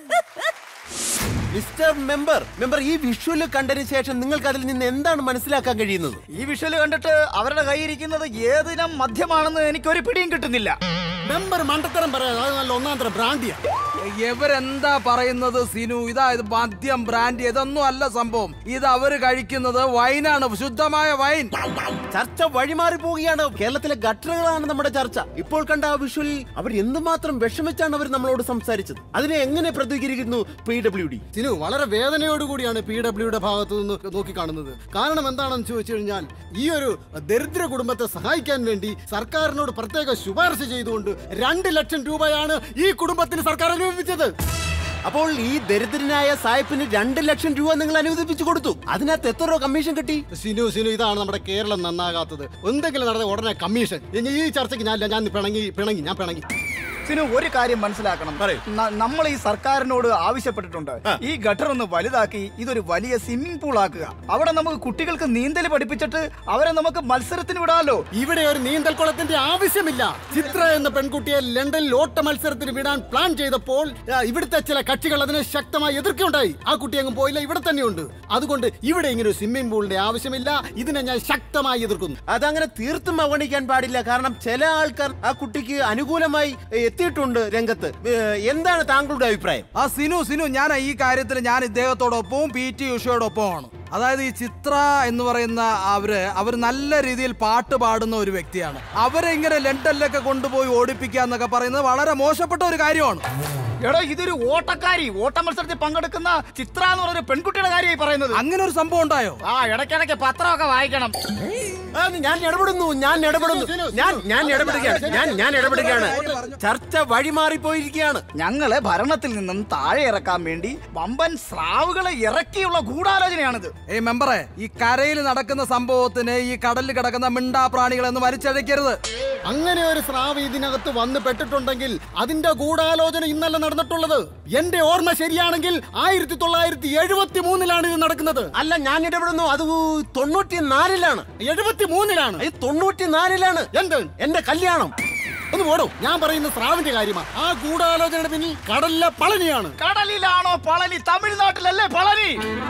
മിസ്റ്റർ മെമ്പർ മെമ്പർ ഈ വിഷ്വല് കണ്ടതിന് ശേഷം നിങ്ങൾക്ക് അതിൽ നിന്ന് എന്താണ് മനസ്സിലാക്കാൻ കഴിയുന്നത് ഈ വിഷ്വല് കണ്ടിട്ട് അവരുടെ കയ്യിരിക്കുന്നത് ഏതിനം മദ്യമാണെന്ന് എനിക്കൊരു പിടിയും കിട്ടുന്നില്ല മെമ്പർ മണ്ടത്തരം പറയാതെ അത് നല്ല ഒന്നാം തരം ബ്രാൻഡിയാ ഇവരെന്താ പറയുന്നത് സിനു ഇതാ ഇത് മദ്യം ബ്രാൻഡ് ഇതൊന്നും അല്ല സംഭവം ഇത് അവര് കഴിക്കുന്നത് വൈനാണ് ശുദ്ധമായ വൈൻ ചർച്ച വഴിമാറി പോവുകയാണ് കേരളത്തിലെ ഗട്ടറുകളാണ് നമ്മുടെ ചർച്ച ഇപ്പോൾ കണ്ട ആ വിഷ്വലിൽ അവർ എന്തുമാത്രം വിഷമിച്ചാണ് അവർ നമ്മളോട് സംസാരിച്ചത് അതിനെ എങ്ങനെ പ്രതികരിക്കുന്നു പി ഡബ്ല്യു ഡി സിനു വളരെ വേദനയോടുകൂടിയാണ് പി ഡബ്ല്യുടെ ഭാഗത്തു നിന്ന് നോക്കിക്കാണുന്നത് കാരണം എന്താണെന്ന് ചോദിച്ചു കഴിഞ്ഞാൽ ഈ ഒരു ദരിദ്ര കുടുംബത്തെ സഹായിക്കാൻ വേണ്ടി സർക്കാരിനോട് പ്രത്യേക ശുപാർശ ചെയ്തുകൊണ്ട് രണ്ട് ലക്ഷം രൂപയാണ് ഈ കുടുംബത്തിന് സർക്കാർ അനുവദിച്ചത് അപ്പോൾ ഈ ദരിദ്രനായ സായിപ്പിന് രണ്ട് ലക്ഷം രൂപ നിങ്ങൾ അനുവദിപ്പിച്ചു കൊടുത്തു അതിനകത്ത് എത്ര രൂപ കമ്മീഷൻ കിട്ടി സിനു സിനു ഇതാണ് നമ്മുടെ കേരളം നന്നാകാത്തത് എന്തെങ്കിലും നടന്ന ഉടനെ കമ്മീഷൻ ഇനി ഈ ചർച്ചയ്ക്ക് ഞാൻ ഞാൻ പിണങ്ങി പിണങ്ങി ഞാൻ പിണങ്ങി സിനു ഒരു കാര്യം മനസ്സിലാക്കണം ന- നമ്മൾ ഈ സർക്കാരിനോട് ആവശ്യപ്പെട്ടിട്ടുണ്ട് ഈ ഗട്ടർ ഒന്ന് വലുതാക്കി ഇതൊരു വലിയ സ്വിമ്മിംഗ് പൂൾ ആക്കുക അവിടെ നമുക്ക് കുട്ടികൾക്ക് നീന്തൽ പഠിപ്പിച്ചിട്ട് അവരെ നമുക്ക് മത്സരത്തിന് വിടാമല്ലോ ഇവിടെ ഒരു നീന്തൽ കുളത്തിന്റെ ആവശ്യമില്ല ചിത്ര എന്ന പെൺകുട്ടിയെ ലണ്ടനിൽ ഓട്ട മത്സരത്തിന് വിടാൻ പ്ലാൻ ചെയ്തപ്പോൾ ആ, ഇവിടുത്തെ ചില കക്ഷികൾ അതിനെ ശക്തമായി എതിർക്കുകയുണ്ടായി ആ കുട്ടി അങ്ങ് പോയില്ല ഇവിടെ തന്നെയുണ്ട് അതുകൊണ്ട് ഇവിടെ ഇങ്ങനെ ഒരു സ്വിമ്മിംഗ് പൂളിന്റെ ആവശ്യമില്ല ഇതിനെ ഞാൻ ശക്തമായി എതിർക്കുന്നു അതങ്ങനെ തീർത്തും അവഗണിക്കാൻ പാടില്ല കാരണം ചില ആൾക്കാർ ആ കുട്ടിക്ക് അനുകൂലമായി എത്തിയിട്ടുണ്ട് രംഗത്ത് ഏ, എന്താണ് താങ്കളുടെ അഭിപ്രായം ആ സിനു സിനു ഞാൻ ഈ കാര്യത്തിൽ ഞാൻ ഇദ്ദേഹത്തോടൊപ്പവും പി ടി ഉഷയോടൊപ്പമാണ് അതായത് ഈ ചിത്ര എന്ന് പറയുന്ന അവര് അവർ നല്ല രീതിയിൽ പാട്ട് പാടുന്ന ഒരു വ്യക്തിയാണ് അവരെ ഇങ്ങനെ ലണ്ടനിലൊക്കെ കൊണ്ടുപോയി ഓടിപ്പിക്കുക എന്നൊക്കെ പറയുന്നത് വളരെ മോശപ്പെട്ട ഒരു കാര്യമാണ് എടോ ഇതൊരു ഓട്ടക്കാരി ഓട്ട മത്സരത്തിൽ പങ്കെടുക്കുന്ന ചിത്ര എന്ന് പറഞ്ഞ പെൺകുട്ടിയുടെ കാര്യമായി പറയുന്നത് അങ്ങനെ ഒരു സംഭവം ഉണ്ടായോ ആ ഇടയ്ക്കിടയ്ക്ക് പത്രമൊക്കെ വായിക്കണം ആ, ഞാൻ ഇടപെടുന്നു ഞാൻ ഇടപെടുന്നു ഞാൻ ഞാൻ ഇടപെടുകയാണ് ഞാൻ ഞാൻ ഇടപെടുകയാണ് ചർച്ച വഴിമാറിപ്പോയിരിക്കുകയാണ് ഞങ്ങളെ ഭരണത്തിൽ നിന്നും താഴെ ഇറക്കാൻ വേണ്ടി വമ്പൻ സ്രാവുകളെ ഇറക്കിയുള്ള ഗൂഢാലോചനയാണിത് ഏയ് മെമ്പറെ ഈ കരയിൽ നടക്കുന്ന സംഭവത്തിന് ഈ കടലിൽ കിടക്കുന്ന മിണ്ടാ പ്രാണികളെന്ന് വലിച്ചഴക്കരുത് അങ്ങനെ ഒരു സ്രാവ് ഇതിനകത്ത് വന്ന് പെട്ടിട്ടുണ്ടെങ്കിൽ അതിന്റെ ഗൂഢാലോചന ഇന്നല്ല നടന്നിട്ടുള്ളത് എന്റെ ഓർമ്മ ശരിയാണെങ്കിൽ ആയിരത്തി തൊള്ളായിരത്തി എഴുപത്തി മൂന്നിലാണ് ഇത് നടക്കുന്നത് അല്ല ഞാൻ ഇടപെടുന്നു അത് തൊണ്ണൂറ്റി നാലിലാണ് എഴുപത്തി മൂന്നിലാണ് തൊണ്ണൂറ്റി നാലിലാണ് എന്ത് എന്റെ കല്യാണം ഒന്ന് പോടോ ഞാൻ പറയുന്ന സ്രാവിന്റെ കാര്യമാണ് ആ ഗൂഢാലോചനയുടെ പിന്നിൽ കടലിലെ പളനിയാണ് കടലിലാണോ പളനി തമിഴ്നാട്ടിലല്ലേ പളനി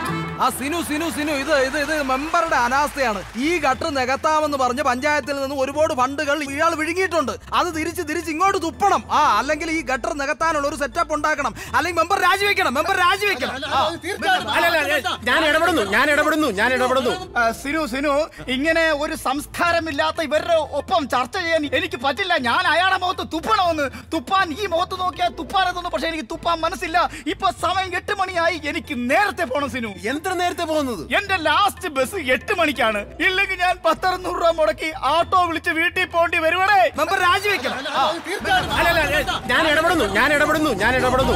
ആ സിനു സിനു സിനു ഇത് ഇത് ഇത് മെമ്പറുടെ അനാസ്ഥയാണ് ഈ ഗട്ടർ നികത്താമെന്ന് പറഞ്ഞ് പഞ്ചായത്തിൽ നിന്ന് ഒരുപാട് ഫണ്ടുകൾ ഇയാൾ വിഴുങ്ങിയിട്ടുണ്ട് അത് തിരിച്ച് തിരിച്ച് ഇങ്ങോട്ട് തുപ്പണം ആ അല്ലെങ്കിൽ ഈ ഗട്ടർ നികത്താനുള്ള ഒരു സെറ്റപ്പ് ഉണ്ടാക്കണം അല്ലെങ്കിൽ മെമ്പർ രാജിവെക്കണം മെമ്പർ രാജിവെക്കണം ആ. അല്ല, അല്ല, അല്ല, ഞാൻ ഇടപെടുന്നു ഞാൻ ഇടപെടുന്നു ഞാൻ ഇടപെടുന്നു ആ, സിനു സിനു ഇങ്ങനെ ഒരു സംസ്കാരമില്ലാത്ത ഇവരുടെ ഒപ്പം ചർച്ച ചെയ്യാൻ എനിക്ക് പറ്റില്ല ഞാൻ അയാളുടെ മുഖത്ത് തുപ്പണമെന്ന് തുപ്പാൻ ഈ മുഖത്ത് നോക്കിയാൽ തുപ്പാനെന്നു പക്ഷെ എനിക്ക് തുപ്പാൻ മനസ്സില്ല ഇപ്പൊ സമയം എട്ട് മണിയായി എനിക്ക് നേരത്തെ പോണം സിനു എത്ര നേരത്തെ പോകുന്നത് എന്റെ ലാസ്റ്റ് ബസ് എട്ട് മണിക്കാണ് ഇല്ലെങ്കിൽ ഞാൻ പത്തറുന്നൂറ് രൂപ മുടക്കി ആട്ടോ വിളിച്ച് വീട്ടിൽ പോണ്ടി വരുവണേ മെമ്പർ രാജിവെക്കണം ആ. അല്ല, അല്ല, അല്ല, ഞാൻ ഇടപെടുന്നു ഞാൻ ഇടപെടുന്നു ഞാൻ ഇടപെടുന്നു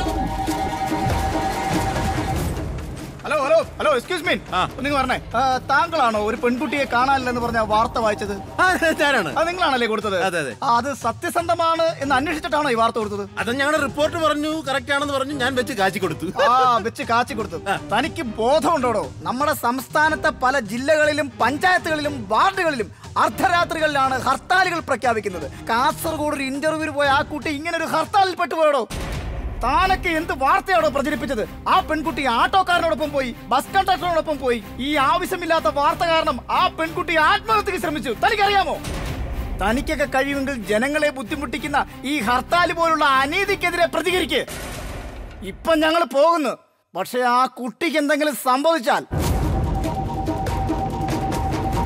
hello hello hello excuse me നിങ്ങൾ പറഞ്ഞേ ആ, താങ്കളാണോ ഒരു പെൺകുട്ടിയെ കാണാനില്ലെന്ന് പറഞ്ഞ വാർത്ത വായിച്ചത് ആ, ഞാനാണ് അത് നിങ്ങളാണല്ലേ കൊടുത്തത് അതെ, അതെ. ആ, അത് സത്യസന്ധമാണ് എന്ന് അന്വേഷിച്ചിട്ടാണോ ഈ വാർത്ത കൊടുത്തത് അത് ഞങ്ങളുടെ റിപ്പോർട്ട് പറഞ്ഞു കറക്റ്റ് ആണെന്ന് പറഞ്ഞു ഞാൻ വെച്ച് കാച്ചി കൊടുത്തു ആ വെച്ച് കാച്ചി കൊടുത്തു തനിക്ക് ബോധമുണ്ടോടോ നമ്മുടെ സംസ്ഥാനത്തെ പല ജില്ലകളിലും പഞ്ചായത്തുകളിലും വാർഡുകളിലും അർദ്ധരാത്രികളിലാണ് ഹർത്താലുകൾ പ്രഖ്യാപിക്കുന്നത് കാസർഗോഡ് ഒരു ഇന്റർവ്യൂവിന് പോയ ആ കുട്ടി ഇങ്ങനെ ഒരു ഹർത്താലിൽ പെട്ടുപോയടോ താനൊക്കെ എന്ത് വാർത്തയാണോ പ്രചരിപ്പിച്ചത് ആ പെൺകുട്ടി ആട്ടോക്കാരനോടൊപ്പം പോയി ബസ് കണ്ടക്ടറിനോടൊപ്പം പോയി ഈ ആവശ്യമില്ലാത്ത വാർത്ത കാരണം ആ പെൺകുട്ടി ആത്മഹത്യക്ക് ശ്രമിച്ചു തനിക്കറിയാമോ തനിക്കൊക്കെ കഴിയുമെങ്കിൽ ജനങ്ങളെ ബുദ്ധിമുട്ടിക്കുന്ന ഈ ഹർത്താൽ പോലുള്ള അനീതിക്കെതിരെ പ്രതികരിക്ക് ഇപ്പൊ ഞങ്ങൾ പോകുന്നു പക്ഷെ ആ കുട്ടിക്ക് എന്തെങ്കിലും സംഭവിച്ചാൽ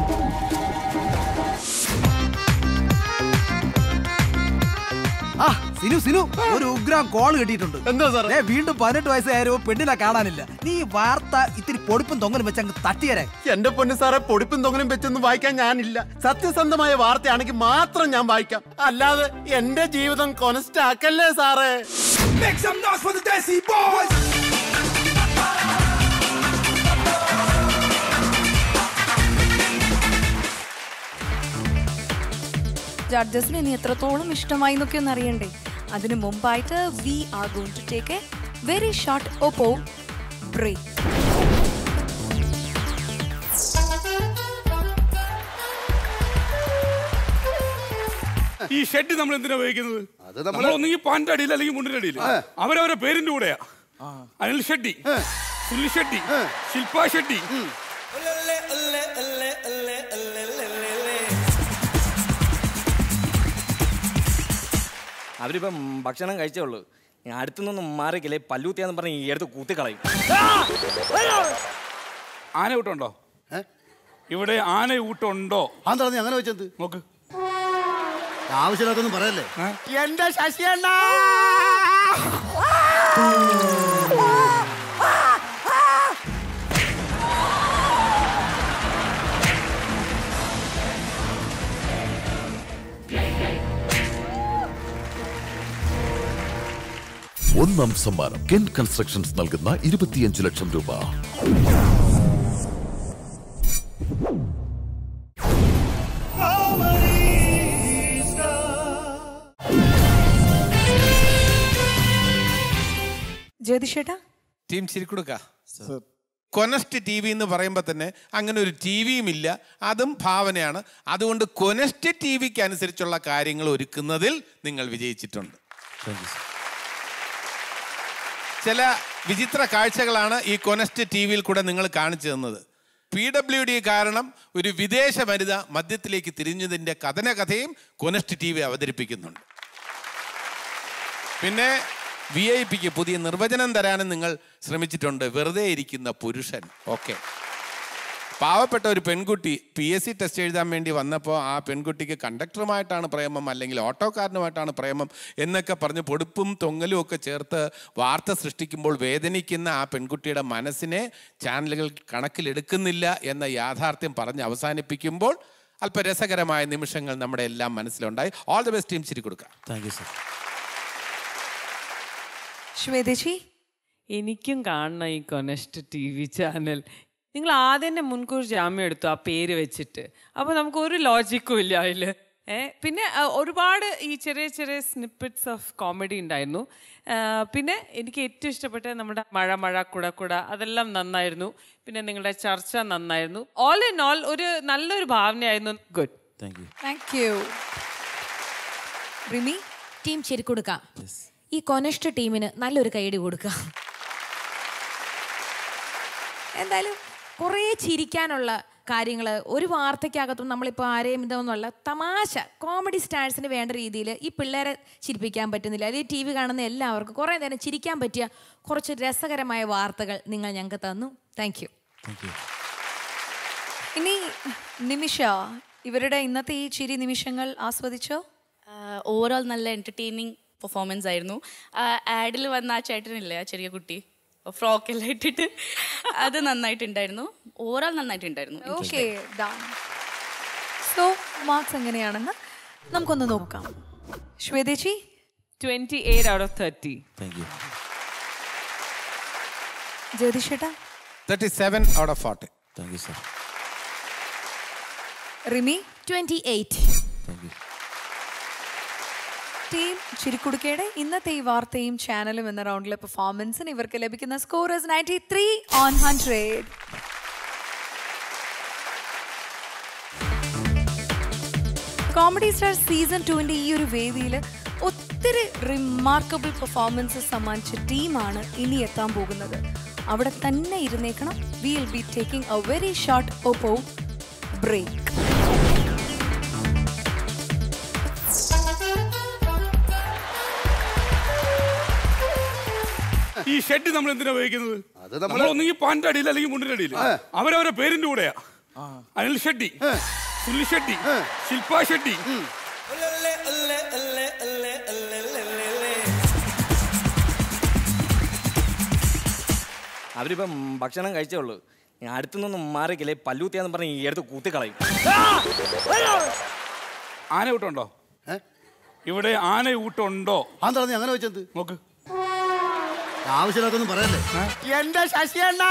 ആ സിനു സിനു ഒരു ഉഗ്രാം കോൾ കിട്ടിയിട്ടുണ്ട് എന്താ സാറേ? ഏ, വീണ്ടും പതിനെട്ട് വയസ്സായാലും പെണ്ണിനെ കാണാനില്ല നീ ഈ വാർത്ത ഇത്തിരി പൊടിപ്പും തൊങ്ങലും വെച്ച് അങ്ങ് തട്ടിയരെ എന്റെ പൊന്ന് സാറേ പൊടിപ്പും തൊങ്ങനും വെച്ചൊന്നും വായിക്കാൻ ഞാനില്ല സത്യസന്ധമായ വാർത്തയാണെങ്കിൽ മാത്രം ഞാൻ വായിക്കാം അല്ലാതെ എന്റെ ജീവിതം കൊനസ്റ്റ് ആക്കല്ലേ സാറേ ജഡ്ജസിന് ഇനി എത്രത്തോളം ഇഷ്ടമായി എന്നൊക്കെ ഒന്ന് അറിയണ്ടേ അതിനു മുമ്പായിട്ട് we are going to take a very short Oppo break ഈ ഷെഡ് നമ്മൾ എന്തിനാ ഉപയോഗിക്കുന്നത് അത് നമ്മള് നമ്മൾ ഒന്നെങ്കിൽ പാൻ്റെ അടിയിൽ അല്ലെങ്കിൽ മുണ്ടിന്റെ അടിയിൽ അവരവരെ പേരിന്റെ കൂടെയാ അനിൽ ഷെഡ്ഡി സുനിൽ ഷെഡ്ഡി ശില്പ ഷെഡ്ഡി അവരിപ്പം ഭക്ഷണം കഴിച്ചേ ഉള്ളൂ ഞാൻ അടുത്തുനിന്നൊന്നും മാറിക്കില്ലേ പല്ലൂത്തിയാന്ന് പറഞ്ഞ് ഈ അടുത്ത് കൂത്തിക്കളയും ആന ഊട്ടുണ്ടോ ഇവിടെ ആന ഊട്ടുണ്ടോ അതെന്താ നീ അങ്ങനെ വെച്ചത് നോക്ക് ആവശ്യമില്ലാത്തൊന്നും പറയല്ലേ എന്റെ ശശിയണ്ണ ഒന്നാം സമ്മാനം കെൻ കൺസ്ട്രക്ഷൻസ് നൽകുന്ന ഇരുപത്തിയഞ്ച് ലക്ഷം രൂപ ജ്യോതിഷേട്ടാ ടീം ചിരിക്കുടുക്ക കൊനസ്റ്റ് ടി വി എന്ന് പറയുമ്പോൾ തന്നെ അങ്ങനെ ഒരു ടി വിയും ഇല്ല അതും ഭാവനയാണ് അതുകൊണ്ട് കൊനസ്റ്റ് ടി വിക്ക് അനുസരിച്ചുള്ള കാര്യങ്ങൾ ഒരുക്കുന്നതിൽ നിങ്ങൾ വിജയിച്ചിട്ടുണ്ട് ചില വിചിത്ര കാഴ്ചകളാണ് ഈ കൊനസ്റ്റ് ടി വിയിൽ കൂടെ നിങ്ങൾ കാണിച്ചു തന്നത് പി ഡബ്ല്യു ഡി കാരണം ഒരു വിദേശ വനിത മദ്യത്തിലേക്ക് തിരിഞ്ഞതിൻ്റെ കഥനകഥയും കൊനസ്റ്റ് ടി വി അവതരിപ്പിക്കുന്നുണ്ട് പിന്നെ വി ഐ പിക്ക് പുതിയ നിർവചനം തരാനും നിങ്ങൾ ശ്രമിച്ചിട്ടുണ്ട് വെറുതെ ഇരിക്കുന്ന പുരുഷൻ ഓക്കെ പാവപ്പെട്ട ഒരു പെൺകുട്ടി പി എസ് സി ടെസ്റ്റ് എഴുതാൻ വേണ്ടി വന്നപ്പോൾ ആ പെൺകുട്ടിക്ക് കണ്ടക്ടറുമായിട്ടാണ് പ്രേമം അല്ലെങ്കിൽ ഓട്ടോക്കാരനുമായിട്ടാണ് പ്രേമം എന്നൊക്കെ പറഞ്ഞ് പൊടുപ്പും തൊങ്ങലും ഒക്കെ ചേർത്ത് വാർത്ത സൃഷ്ടിക്കുമ്പോൾ വേദനിക്കുന്ന ആ പെൺകുട്ടിയുടെ മനസ്സിനെ ചാനലുകൾ കണക്കിലെടുക്കുന്നില്ല എന്ന യാഥാർത്ഥ്യം പറഞ്ഞ് അവസാനിപ്പിക്കുമ്പോൾ അല്പ രസകരമായ നിമിഷങ്ങൾ നമ്മുടെ എല്ലാം മനസ്സിലുണ്ടായി ഓൾ ദി ബെസ്റ്റ് ടീം ചിരി കൊടുക്കാം താങ്ക് യു സർ ശ്വേതേച്ചി എനിക്കും കാണണം ഈ കൊനസ്റ്റ് ടി വി ചാനൽ നിങ്ങൾ ആദ്യം തന്നെ മുൻകൂർ ജാമ്യം എടുത്തു ആ പേര് വെച്ചിട്ട് അപ്പോൾ നമുക്ക് ഒരു ലോജിക്കും ഇല്ല അതിൽ ഏ പിന്നെ ആ, ഒരുപാട് ഈ ചെറിയ ചെറിയ സ്നിപ്പിറ്റ്സ് ഓഫ് കോമഡി ഉണ്ടായിരുന്നു ആ, പിന്നെ എനിക്ക് ഏറ്റവും ഇഷ്ടപ്പെട്ട നമ്മുടെ മഴ മഴ കുട കുട അതെല്ലാം നന്നായിരുന്നു പിന്നെ നിങ്ങളുടെ ചർച്ച നന്നായിരുന്നു ഓൾ ഇൻ ഓൾ ഒരു നല്ലൊരു ഭാവനയായിരുന്നു good thank you thank you Rimi team ശരിക്കൊടുക്ക ഈ കൊനഷ്ട ടീമിന് നല്ലൊരു കൈയടി കൊടുക്കുക എന്തായാലും കുറേ ചിരിക്കാനുള്ള കാര്യങ്ങൾ ഒരു വാർത്തയ്ക്കകത്തും നമ്മളിപ്പോൾ ആരെയും ഇതൊന്നുമല്ല തമാശ കോമഡി സ്റ്റാർസിന് വേണ്ട രീതിയിൽ ഈ പിള്ളേരെ ചിരിപ്പിക്കാൻ പറ്റുന്നില്ല അല്ലെങ്കിൽ ടി വി കാണുന്ന എല്ലാവർക്കും കുറേ നേരം ചിരിക്കാൻ പറ്റിയ കുറച്ച് രസകരമായ വാർത്തകൾ നിങ്ങൾ ഞങ്ങൾക്ക് തന്നു താങ്ക് യു താങ്ക് യു ഇനി നിമിഷ ഇവരുടെ ഇന്നത്തെ ഈ ചിരി നിമിഷങ്ങൾ ആസ്വദിച്ചോ ഓവറോൾ നല്ല എൻ്റർടൈനിങ് പെർഫോമൻസ് ആയിരുന്നു ആഡിൽ വന്ന ആ ചേട്ടനില്ലേ ആ ചെറിയ കുട്ടി ഫ്രോക്ക് എല്ലാം ഇട്ടിട്ട് അത് നന്നായിട്ടുണ്ടായിരുന്നു ഓവറോൾ നന്നായിട്ടുണ്ടായിരുന്നു ഓക്കെ സോ മാർക്സ് എങ്ങനെയാണെന്ന് നമുക്കൊന്ന് നോക്കാം ശ്വേതേച്ചി twenty eight out of thirty thank you ജ്യോതിഷേട്ടാ thirty seven out of forty thank you sir Rimi twenty eight thank you team ചിരിക്കുടുക്കയുടെ ഇന്നത്തെ ഈ വാർത്തയും ചാനലും എന്ന റൗണ്ടിലെ പെർഫോമൻസിന് ഇവർക്ക് ലഭിക്കുന്ന score ninety three on hundred comedy star season ടുവിൻ്റെ ഈ ഒരു വേദിയിൽ ഒത്തിരി റിമാർക്കബിൾ പെർഫോമൻസ് സമ്മാനിച്ച ടീമാണ് ഇനി എത്താൻ പോകുന്നത് അവിടെ തന്നെ ഇരുന്നേക്കണം will be taking a very short Oppo break ഈ ഷെഡ് നമ്മൾ എന്തിനാ ഉപയോഗിക്കുന്നത് അത് നമ്മൾ നമ്മള് ഒന്നെങ്കിൽ പാൻ്റെ അടിയിൽ അല്ലെങ്കിൽ മുണ്ടിന്റെ അടിയിൽ അവരവരെ പേരിന്റെ കൂടെയാ അനിൽ ഷെഡ്ഡി സുനിൽ ഷെഡ്ഡി ശില്പ ഷെഡ്ഡി അവരിപ്പം ഭക്ഷണം കഴിച്ചേ ഉള്ളൂ ഞാൻ അടുത്തുനിന്നൊന്നും മാറിക്കില്ലേ പല്ലൂത്തിയാന്ന് പറഞ്ഞ് ഈ എടുത്ത് കൂത്തിക്കളയും ആന ഊട്ടുണ്ടോ ഇവിടെ ആന ഊട്ടുണ്ടോ അതെന്താ നീ അങ്ങനെ വെച്ചത് നോക്ക് ആവശ്യമില്ലാത്തൊന്നും പറയല്ലേ എന്റെ ശശിയണ്ണ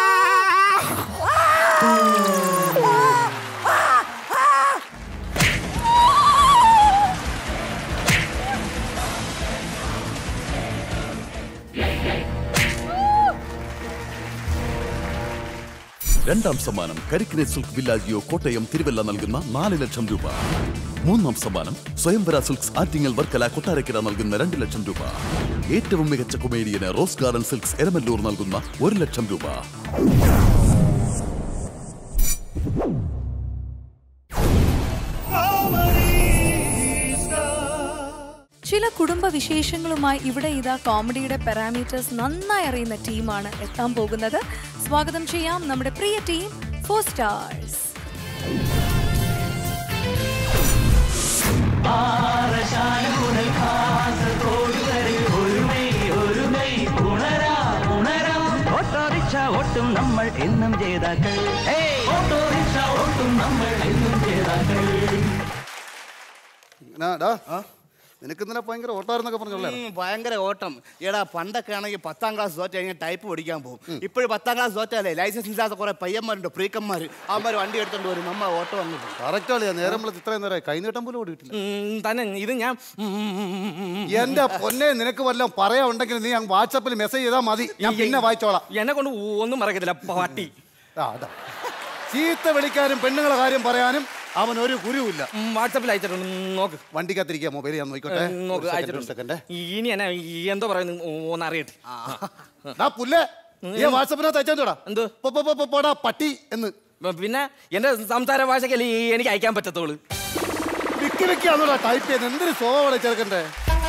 രണ്ടാം സമ്മാനം കരിക്കിനെ സിൽക്ക് വില്ലാജിയോ കോട്ടയം തിരുവല്ല നൽകുന്ന നാല് ലക്ഷം രൂപ മൂന്നാം സമ്മാനം സ്വയംവര സിൽക്സ് ആറ്റിങ്ങൽ വർക്കല കൊട്ടാരക്കര നൽകുന്ന രണ്ട് ലക്ഷം രൂപ ഏറ്റവും മികച്ച കൊമേഡിയന് റോസ് ഗാർഡൻ സിൽക്സ് എരമല്ലൂർ നൽകുന്ന ഒരു ലക്ഷം രൂപ ചില കുടുംബ വിശേഷങ്ങളുമായി ഇവിടെ ഇതാ കോമഡിയുടെ പാരാമീറ്റേഴ്സ് നന്നായി അറിയുന്ന ടീമാണ് എത്താൻ പോകുന്നത് സ്വാഗതം ചെയ്യാം നമ്മുടെ പ്രിയ ടീം ഫോർ സ്റ്റാർസ് ഓട്ടോറിക്ഷ ഓട്ടും നമ്മൾ എന്നും ജേതാക്കൾ ഓട്ടോറിക്ഷ ഓട്ടും നമ്മൾ എന്നും ജേതാക്കൾ ഇങ്ങനെ, ഡാ, നിനക്ക് ഇന്നലെ ഭയങ്കര ഓട്ടായിരുന്നൊക്കെ പറഞ്ഞോളേ ഉം, ഭയങ്കര ഓട്ടം എടാ പണ്ടൊക്കെ ആണെങ്കിൽ പത്താം ക്ലാസ് തോറ്റ കഴിഞ്ഞാൽ ടൈപ്പ് പഠിക്കാൻ പോകും ഇപ്പോഴും പത്താം ക്ലാസ് തോറ്റാലേ ലൈസൻസ് ഇല്ലാത്ത കുറെ പയ്യന്മാരുണ്ട് ഫ്രീക്കന്മാർ അവന്മാർ വണ്ടി എടുത്തോണ്ട് വരും നമ്മ ഓട്ടോ വന്നു പോകും കറക്റ്റ് ആളിയാ നേരം വിളിച്ച് ഇത്രയും നേരം കൈനീട്ടം പോലും ഓടിയിട്ടില്ല തന്നെ ഇത് ഞാൻ എന്റെ പൊന്നെ നിനക്ക് വല്ലതും പറയാ ഉണ്ടെങ്കിൽ നീ അങ്ങ് വാട്സാപ്പിൽ മെസ്സേജ് ചെയ്താൽ മതി ഞാൻ പിന്നെ വായിച്ചോളാം എന്നെ കൊണ്ട് ഒന്നും മറക്കത്തില്ല പട്ടി ആ അതാ ചീത്ത വിളിക്കാനും പെണ്ണുങ്ങളെ കാര്യം പറയാനും അവൻ ഒരു ഗുരുവില്ല വാട്സാപ്പിൽ അയച്ചിട്ടുണ്ട് നോക്ക് വണ്ടിക്കകത്തിരിക്കുക മൊബൈൽ ഞാൻ നോക്കിക്കോട്ടെ ഉം, നോക്ക് ഒരു second, ഒരു അയച്ചിട്ടുണ്ട് second. ഇനി എന്നെ എന്തോ പറയുന്നു ഒന്ന് അറിയട്ടെ ഡാ പുല്ലേ ഈ വാട്സാപ്പിനകത്ത് അയച്ചോടാ എന്തോ പോടാ പട്ടി എന്ന് പിന്നെ എന്റെ സംസാര ഭാഷയ്ക്കല്ലേ ഈ എനിക്ക് അയക്കാൻ പറ്റത്തുള്ളൂ വിക്കി വിക്കിയാണോടാ ടൈപ്പ് ചെയ്യുന്നത് എന്തൊരു സ്വഭാവമാണ് ചേർക്കണ്ടേ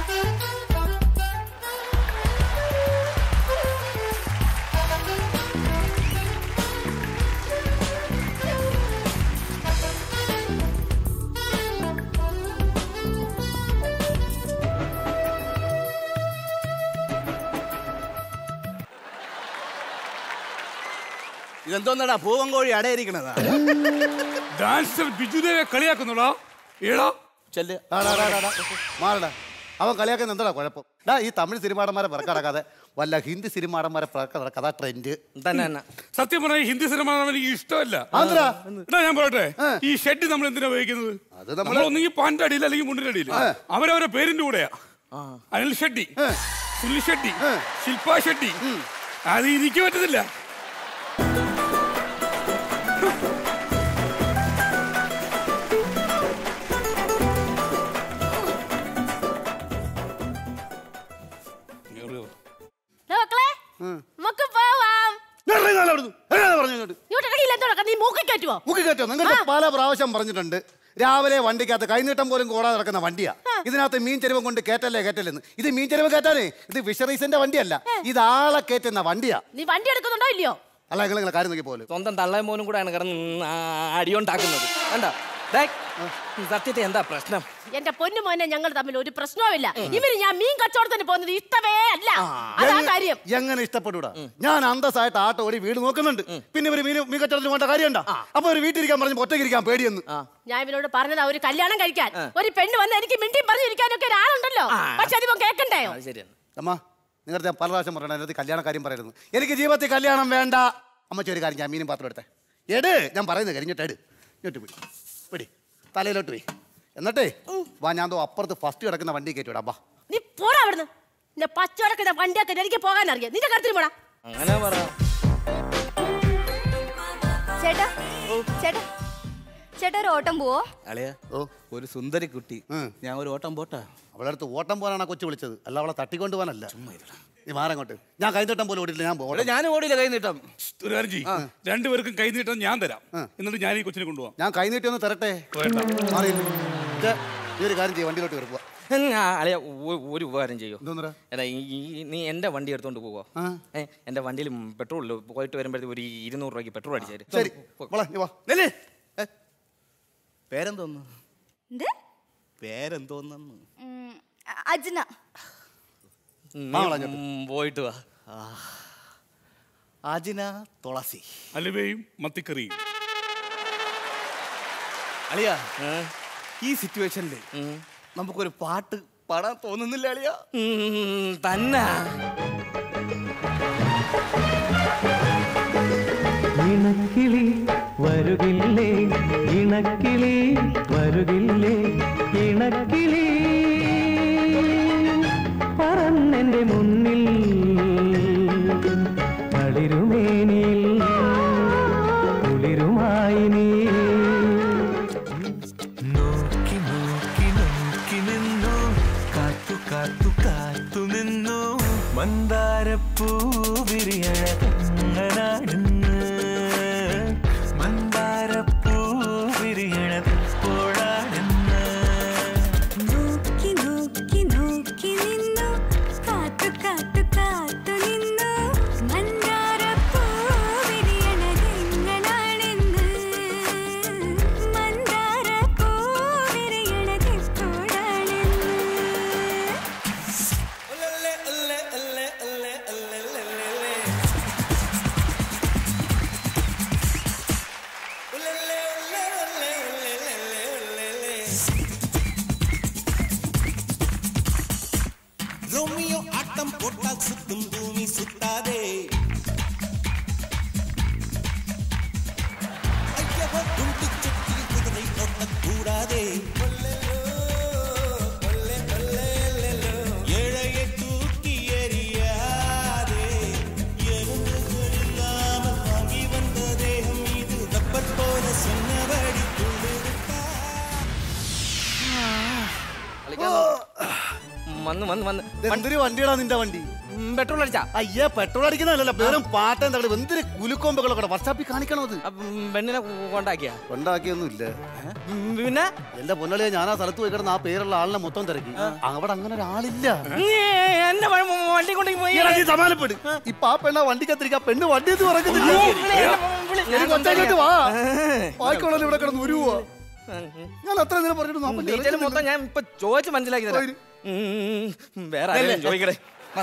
ഇതെന്തോന്നടാ പൂവങ്കോഴി അടയിരിക്കണതാ ഡാൻസർ ബിജുദേവെ കളിയാക്കുന്നുടോ ഏടാ ചെല്ല് മാറടാ അവൻ കളിയാക്കുന്ന എന്താ കുഴപ്പം ഡാ ഈ തമിഴ് സിനിമാടന്മാരെ പിറക്കടക്കാതെ വല്ല ഹിന്ദി സിനിമാടന്മാരെ പിറക്കടക്കാതെ അതാ ട്രെൻഡ് തന്നെ സത്യം പറഞ്ഞാൽ ഈ ഹിന്ദി സിനിമ എനിക്ക് ഇഷ്ടമല്ല ആന്ധ്രാ? എടാ ഞാൻ പറയട്ടെ ഈ ഷെഡ് നമ്മൾ എന്തിനാ ഉപയോഗിക്കുന്നത് അത് നമ്മള് നമ്മൾ ഒന്നെങ്കിൽ പാൻ്റെ അടിയിൽ അല്ലെങ്കിൽ മുണ്ടിന്റെ അടിയിൽ അവരവരെ പേരിന്റെ കൂടെയാ അനിൽ ഷെഡ്ഡി സുനിൽ ഷെഡ്ഡി ശില്പ ഷെഡ്ഡി അത് എനിക്ക് പറ്റത്തില്ല മക്കളെ നമുക്ക് പോവാം പറഞ്ഞു ഇങ്ങോട്ട് ഇറങ്ങിയില്ല എന്തോ നീ മൂക്കി കയറ്റുവോ മുക്കി കയറ്റോ നിങ്ങൾക്ക് പല പ്രാവശ്യം പറഞ്ഞിട്ടുണ്ട് രാവിലെ വണ്ടിക്കകത്ത് കൈനീട്ടം പോലും കൂടാതെ നടക്കുന്ന വണ്ടിയാ ഇതിനകത്ത് മീൻ ചെരുവം കൊണ്ട് കേറ്റല്ലേ കേറ്റല്ലെന്ന് ഇത് മീൻ ചെരുവ് കയറ്റാനേ ഇത് ഫിഷറീസിന്റെ വണ്ടിയല്ല ഇത് ആളെ കയറ്റുന്ന വണ്ടിയാ നീ വണ്ടി എടുക്കുന്നുണ്ടോ ഇല്ലയോ അല്ല നിങ്ങൾ നിങ്ങളെ കാര്യം നോക്കി പോലെ സ്വന്തം തള്ളയും മോനും കൂടെയാണ് കിടന്ന് ആ അടിയുണ്ടാക്കുന്നത് കണ്ടോ ദേ, സത്യത്തെ എന്താ പ്രശ്നം എന്റെ പൊന്നു മോനെ ഞങ്ങൾ തമ്മിൽ ഒരു പ്രശ്നവുമില്ല ഇവര് ഞാൻ മീൻ കച്ചവടത്തിന് പോകുന്നത് ഇഷ്ടമേ അല്ല അതാ എങ്ങ- കാര്യം എങ്ങനെ ഇഷ്ടപ്പെടൂടാ ഞാൻ അന്തസ്സായിട്ട് ആട്ടോ ഓടി വീട് നോക്കുന്നുണ്ട് പിന്നെ ഇവര് മീൻ മീൻ കച്ചവടത്തിന് പോകേണ്ട കാര്യമുണ്ടോ അപ്പൊ ഒരു വീട്ടിലിരിക്കാൻ പറഞ്ഞു ഒറ്റയ്ക്കിരിക്കാൻ പേടിയെന്ന് ഞാൻ ഇവരോട് പറഞ്ഞതാ ഒരു കല്യാണം കഴിക്കാൻ ഒരു പെണ്ണ് വന്ന് എനിക്ക് മിണ്ടിയും പറഞ്ഞിരിക്കാനൊക്കെ ഒരാളുണ്ടല്ലോ പക്ഷെ അതിപ്പോ കേക്കണ്ടയോ ശരിയാണ് അമ്മ നിങ്ങളുടെ ഞാൻ പല പ്രാവശ്യം പറയണ അതിനകത്ത് കല്യാണ കാര്യം പറയുന്നത് എനിക്ക് ജീവിതത്തിൽ കല്യാണം വേണ്ട അമ്മച്ചി ഒരു കാര്യം ഞാൻ മീനും പാത്രം എടുത്തേ എട് ഞാൻ പറയുന്നത് കഴിഞ്ഞിട്ട് എട് ഇങ്ങോട്ട് പിടി പിടി തലയിലോട്ട് പോയി എന്നിട്ടേ വാ ഞാൻ ദോ അപ്പുറത്ത് ഫസ്റ്റ് കിടക്കുന്ന വണ്ടി കയറ്റിവിടാം വാ നീ പോടാ അവിടുന്ന് നിന്റെ പച്ചവടക്കുന്ന വണ്ടിയൊക്കെ എനിക്ക് പോകാൻ അറിയാം നിന്റെ കരുത്തിന് പോടാ അങ്ങനെ പറ ചേട്ടാ ചേട്ടാ ചേട്ടാ ഒരു ഓട്ടം പോവോ അളിയ ഒരു സുന്ദരി കുട്ടി ഞാൻ ഒരു ഓട്ടം പോട്ടാ അവളെ അടുത്ത് ഓട്ടം പോകാനാണ് കൊച്ചു വിളിച്ചത് അല്ല അവളെ തട്ടിക്കൊണ്ട് പോകാനല്ല നീ മാറങ്ങോട്ട് ഞാൻ കൈത്തട്ടം പോലും ഓടിയില്ല ഞാൻ പോകട്ടെ ഞാൻ ഓടിയില്ല കൈ നീട്ടം ഒരു കാര്യം ചെയ്യ്. രണ്ടുപേർക്കും കൈ നീട്ടം ഞാൻ തരാം എന്നിട്ട് ഞാൻ ഈ കൊച്ചിനെ കൊണ്ടുപോകാം ഞാൻ കൈനീട്ടി ഒന്ന് തരട്ടെ മാറി ഇത് ഈ ഒരു കാര്യം ചെയ്യും വണ്ടിയിലോട്ട് കയറി പോവാ ഞാൻ അളിയ ഒ- ഒരു ഉപകാരം ചെയ്യോ എന്തോന്നടാ എടാ ഈ- ഈ- നീ എന്റെ വണ്ടി എടുത്തോണ്ട് പോവോ ഏ എന്റെ വണ്ടിയിൽ പെട്രോൾ ഇല്ല പോയിട്ട് വരുമ്പോഴത്തേക്ക് ഒരു ഇരുന്നൂറ് രൂപയ്ക്ക് പെട്രോൾ അടിച്ചേര് ശരി വാ, നീ വാ നെല്ല്. ഏ, പേരെന്തോന്നു എന്ത് പേരെന്തോന്നു ഉം, അജ്ന നീ വാ, വളഞ്ഞോട്ട്. ഉം, പോയിട്ട് വാ ആ. അജിന തുളസി അലുവയും മത്തിക്കറിയും അളിയ ഈ സിറ്റുവേഷനിൽ നമുക്കൊരു പാട്ട് പാടാൻ തോന്നുന്നില്ല അളിയ തന്നെ ഇണക്കിളി വരുകില്ലേ ഇണക്കിളി വരുകില്ലേ ഇണക്കിളി പറന്നെന്റെ മുന്നിൽ തളിരുമേനിൽ കുളിരുമായി നീ നോക്കി നോക്കി നോക്കി നിന്നു കാത്തു കാത്തു കാത്തു നിന്നു മന്ദാരപ്പൂ വിരിയണതങ്ങനാടുന്ന് മന്ദാരപ്പൂ വിരിയണതെപ്പോഴാണെന്ന് നോക്കി നോക്കി നോക്കി നിന്നു കാത്തു കാത്തു കാത്തു നിന്നു മന്ദാരപ്പൂ വിരിയണതെങ്ങനാണെന്ന് മന്ദാരപ്പൂ വിരിയണതെപ്പോഴാണെന്ന് ரோமியோ ஆட்டம் போட்டால் சுத்தும் பூமி சுத்தாதே ஐயவோ குண்டு சட்டியில் குதிரை ஓட்டக்கூடாதே ஏழையை தூக்கி எறியாதே எறும்புகள் இல்லாமல் வாங்கி வந்த தேகம் இது ரப்பர் போல சொன்னபடி துள்ளிருப்பா വന്ന് വന്ന് വന്ന് എന്തൊരു വണ്ടിയാടാ നിന്റെ വണ്ടി പെട്രോൾ അടിച്ചാ അയ്യേ പെട്രോൾ അടിക്കുന്നതല്ല വെറും പാട്ട് എന്താ എന്തൊരു കുലുക്കൊമ്പുകളൊക്കെ വർഷാപ്പിൽ കാണിക്കണോ അത് പെണ്ണിനെ കൊണ്ടാക്കിയ കൊണ്ടാക്കിയൊന്നും ഇല്ല പിന്നെ എന്റെ പൊന്നളിയെ ഞാൻ ആ സ്ഥലത്ത് പോയി കിടന്ന് ആ പേരുള്ള ആളിനെ മൊത്തം തിരക്കി അവിടെ അങ്ങനെ ഒരാളില്ല എന്നെ വണ്ടി കൊണ്ടു പോയി ഈടാ, നീ സമാധാനപ്പെട് ഇപ്പൊ ആ പെണ്ണ വണ്ടിക്കത്തിരിക്ക പെണ്ണ് വണ്ടി എന്ന് പറയുന്നില്ല ഞാൻ കൊച്ചങ്ങോട്ട് വാ ഏ. വായിക്കോളൂ ഇവിടെ കിടന്ന് ഉരുവാ ഞാൻ അത്ര നേരം പറഞ്ഞിട്ട് നോക്കാൻ ഡീറ്റെയിൽ മൊത്തം ഞാൻ ഇപ്പൊ ചോദിച്ച് മനസ്സിലാക്കി തരാം ഉം, വേറെ ആരെങ്കിലും ചോദിക്കട്ടെ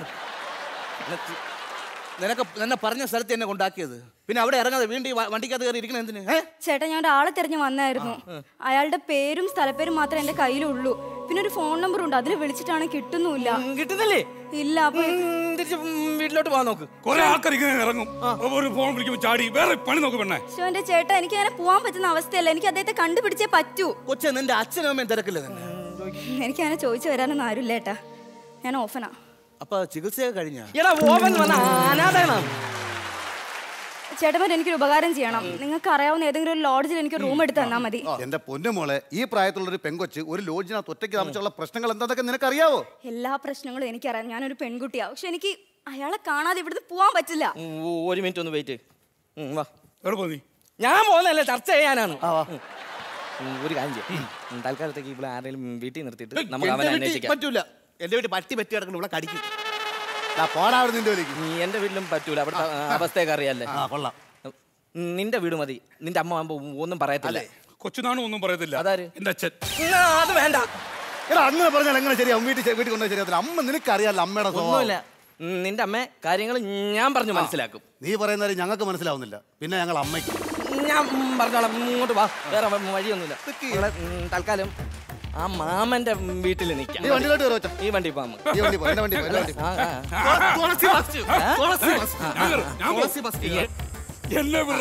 നിനക്ക് എന്നെ പറഞ്ഞ സ്ഥലത്ത് എന്നെ കൊണ്ടാക്കിയത് പിന്നെ അവിടെ ഇറങ്ങാതെ വീണ്ടും ഈ വ- വണ്ടിക്കകത്ത് കയറി ഇരിക്കണ എന്തിന് ഏ? ചേട്ടാ ഞാൻ ഒരാളെ തിരഞ്ഞു വന്നായിരുന്നു അയാളുടെ പേരും സ്ഥലപ്പേരും മാത്രമേ എന്റെ കയ്യിലുള്ളൂ പിന്നെ ഒരു ഫോൺ നമ്പർ ഉണ്ട് അതിൽ വിളിച്ചിട്ടാണ് കിട്ടുന്നുമില്ല കിട്ടുന്നില്ലേ ഇല്ല അപ്പൊ തിരിച്ച് വീട്ടിലോട്ട് പോകാൻ നോക്ക് കുറെ ആൾക്കാർ ഇങ്ങനെ ഇറങ്ങും ഒരു ഫോൺ വിളിക്കുമ്പോ ചാടി വേറെ പണി നോക്ക് പെണ്ണേ പക്ഷെ എന്റെ ചേട്ടാ എനിക്ക് അങ്ങനെ പോവാൻ പറ്റുന്ന അവസ്ഥയല്ല എനിക്ക് അദ്ദേഹത്തെ കണ്ടുപിടിച്ചേ പറ്റൂ കൊച്ചെ നിന്റെ അച്ഛനും അമ്മയും തിരക്കില്ല തന്നെ എനിക്ക് അങ്ങനെ ചോദിച്ചു വരാനൊന്നും ആരുമില്ല ഏട്ടാ ഞാൻ ഓഫനാ അപ്പൊ ചികിത്സയൊക്കെ കഴിഞ്ഞ എടാ ഓവൻ വന്ന അനാഥനാണ് ചേട്ടന്മാർ എനിക്കൊരു ഉപകാരം ചെയ്യണം നിങ്ങൾക്ക് അറിയാവുന്ന ഏതെങ്കിലും ഒരു ലോഡ്ജിൽ എനിക്ക് റൂം എടുത്ത് തന്നാ മതി എന്റെ പൊന്നു മോളെ ഈ പ്രായത്തിലുള്ള ഒരു പെങ്കൊച്ച് ഒരു ലോഡ്ജിനകത്ത് ഒറ്റയ്ക്ക് താമസിച്ചുള്ള പ്രശ്നങ്ങൾ എന്താന്നൊക്കെ നിനക്കറിയാവോ എല്ലാ പ്രശ്നങ്ങളും എനിക്കറിയാം ഞാനൊരു പെൺകുട്ടിയാ പക്ഷെ എനിക്ക് അയാളെ കാണാതെ ഇവിടുന്ന് പോവാൻ പറ്റില്ല ഉം, ഒരു മിനിറ്റ് ഒന്ന് വെയിറ്റ് വാ എവിടെ പോയി ഞാൻ പോകുന്നതല്ല ചർച്ച ചെയ്യാനാണ് ഉം. ഉം, ഒരു കാര്യം ചെയ്യും ഉം, തൽക്കാലത്തേക്ക് ഇവിടെ ആരെങ്കിലും വീട്ടിൽ നിർത്തിയിട്ട് നമുക്ക് അവനെ എന്റെ വീട്ടിൽ അന്വേഷിക്കാം പറ്റൂല എന്റെ വീട്ടിൽ പട്ടി പറ്റി കിടക്കണം ഇവിടെ കടിക്കും ദാ പോടാ അവിടെ നിന്റെ വിളിക്ക് നീ എന്റെ വീട്ടിലും പറ്റൂല അവിടുത്തെ ആ, അവസ്ഥയൊക്കെ അറിയാല്ലേ ആ കൊള്ളാം ഉം, നിന്റെ വീട് മതി നിന്റെ അമ്മ ആകുമ്പോ ഒന്നും പറയത്തില്ല കൊച്ചുനാണും ഒന്നും പറയത്തില്ല അതാര് എന്റെ അച്ഛൻ ആ, അത് വേണ്ട എടാ അങ്ങനെ പറഞ്ഞാൽ എങ്ങനെ ശരിയാവും വീട്ടിൽ ചെ- വീട്ടിൽ കൊണ്ടുപോയി ശരിയാത്തില്ല അമ്മ നിനക്കറിയാലോ അമ്മയുടെ സ്വഭാവം. ഒന്നുമില്ല ഉം, നിന്റെ അമ്മ കാര്യങ്ങൾ ഞാൻ പറഞ്ഞു മനസ്സിലാക്കും നീ പറയുന്നത് ഞങ്ങൾക്ക് മനസ്സിലാവുന്നില്ല പിന്നെ ഞങ്ങൾ അമ്മയ്ക്ക് ഞാൻ ഉം, പറഞ്ഞോളാം ഇങ്ങോട്ട് വാ വേറെ വ- വഴിയൊന്നുമില്ല നമ്മളെ, ഉം, തൽക്കാലം ആ മാമന്റെ വീട്ടിൽ നിൽക്കാം ഈ വണ്ടിയിലോട്ട് കയറി വെച്ചോ. ഈ വണ്ടി പോകാം ഈ വണ്ടി പോ, എന്റെ വണ്ടി പോ, എന്റെ വണ്ടി പോ. ആ, ആ. തുളസി ബസ്. ആ? തുളസി ബസ്. ഞാൻ കയറും, ഞാൻ പോകും. തുളസി ബസ്. എന്നെ വിട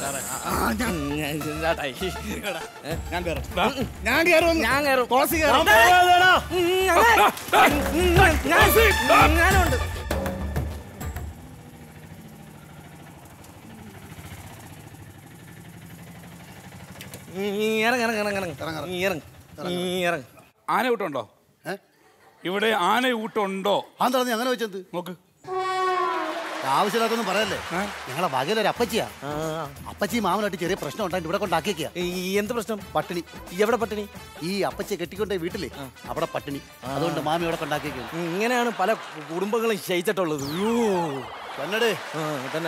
ഞാൻ കയറും ഞാൻ കയറും ഞാൻ കയറും തുളസി ഞാൻ കയറും പോകാതെടാ. ഞാൻ- ഞാനുണ്ട് ഇറങ്ങ ഇറങ്ങ ഇറങ്ങ ഇറങ്ങ ഇറങ്ങ ഇറങ്ങ ആന ഊട്ടുണ്ടോ ഇവിടെ ആന ഊട്ടുണ്ടോ അതെന്താ നീ അങ്ങനെ വെച്ചത് നോക്ക് ആവശ്യമില്ലാത്തൊന്നും പറയല്ലേ ഞങ്ങളെ വകയിലൊരു അപ്പച്ചിയാ അപ്പച്ചി മാമനായിട്ട് ചെറിയ പ്രശ്നം ഉണ്ടായിട്ട് ഇവിടെ കൊണ്ടാക്കിയേക്കാ എന്ത് പ്രശ്നം പട്ടിണി എവിടെ പട്ടിണി ഈ അപ്പച്ചിയെ കെട്ടിക്കൊണ്ടേ വീട്ടിലെ അവിടെ പട്ടിണി അതുകൊണ്ട് മാമി ഇവിടെ കൊണ്ടാക്കിയേക്കാ ഇങ്ങനെയാണ് പല കുടുംബങ്ങളും ശയിച്ചിട്ടുള്ളത് അയ്യോ കന്നടേ തന്നെ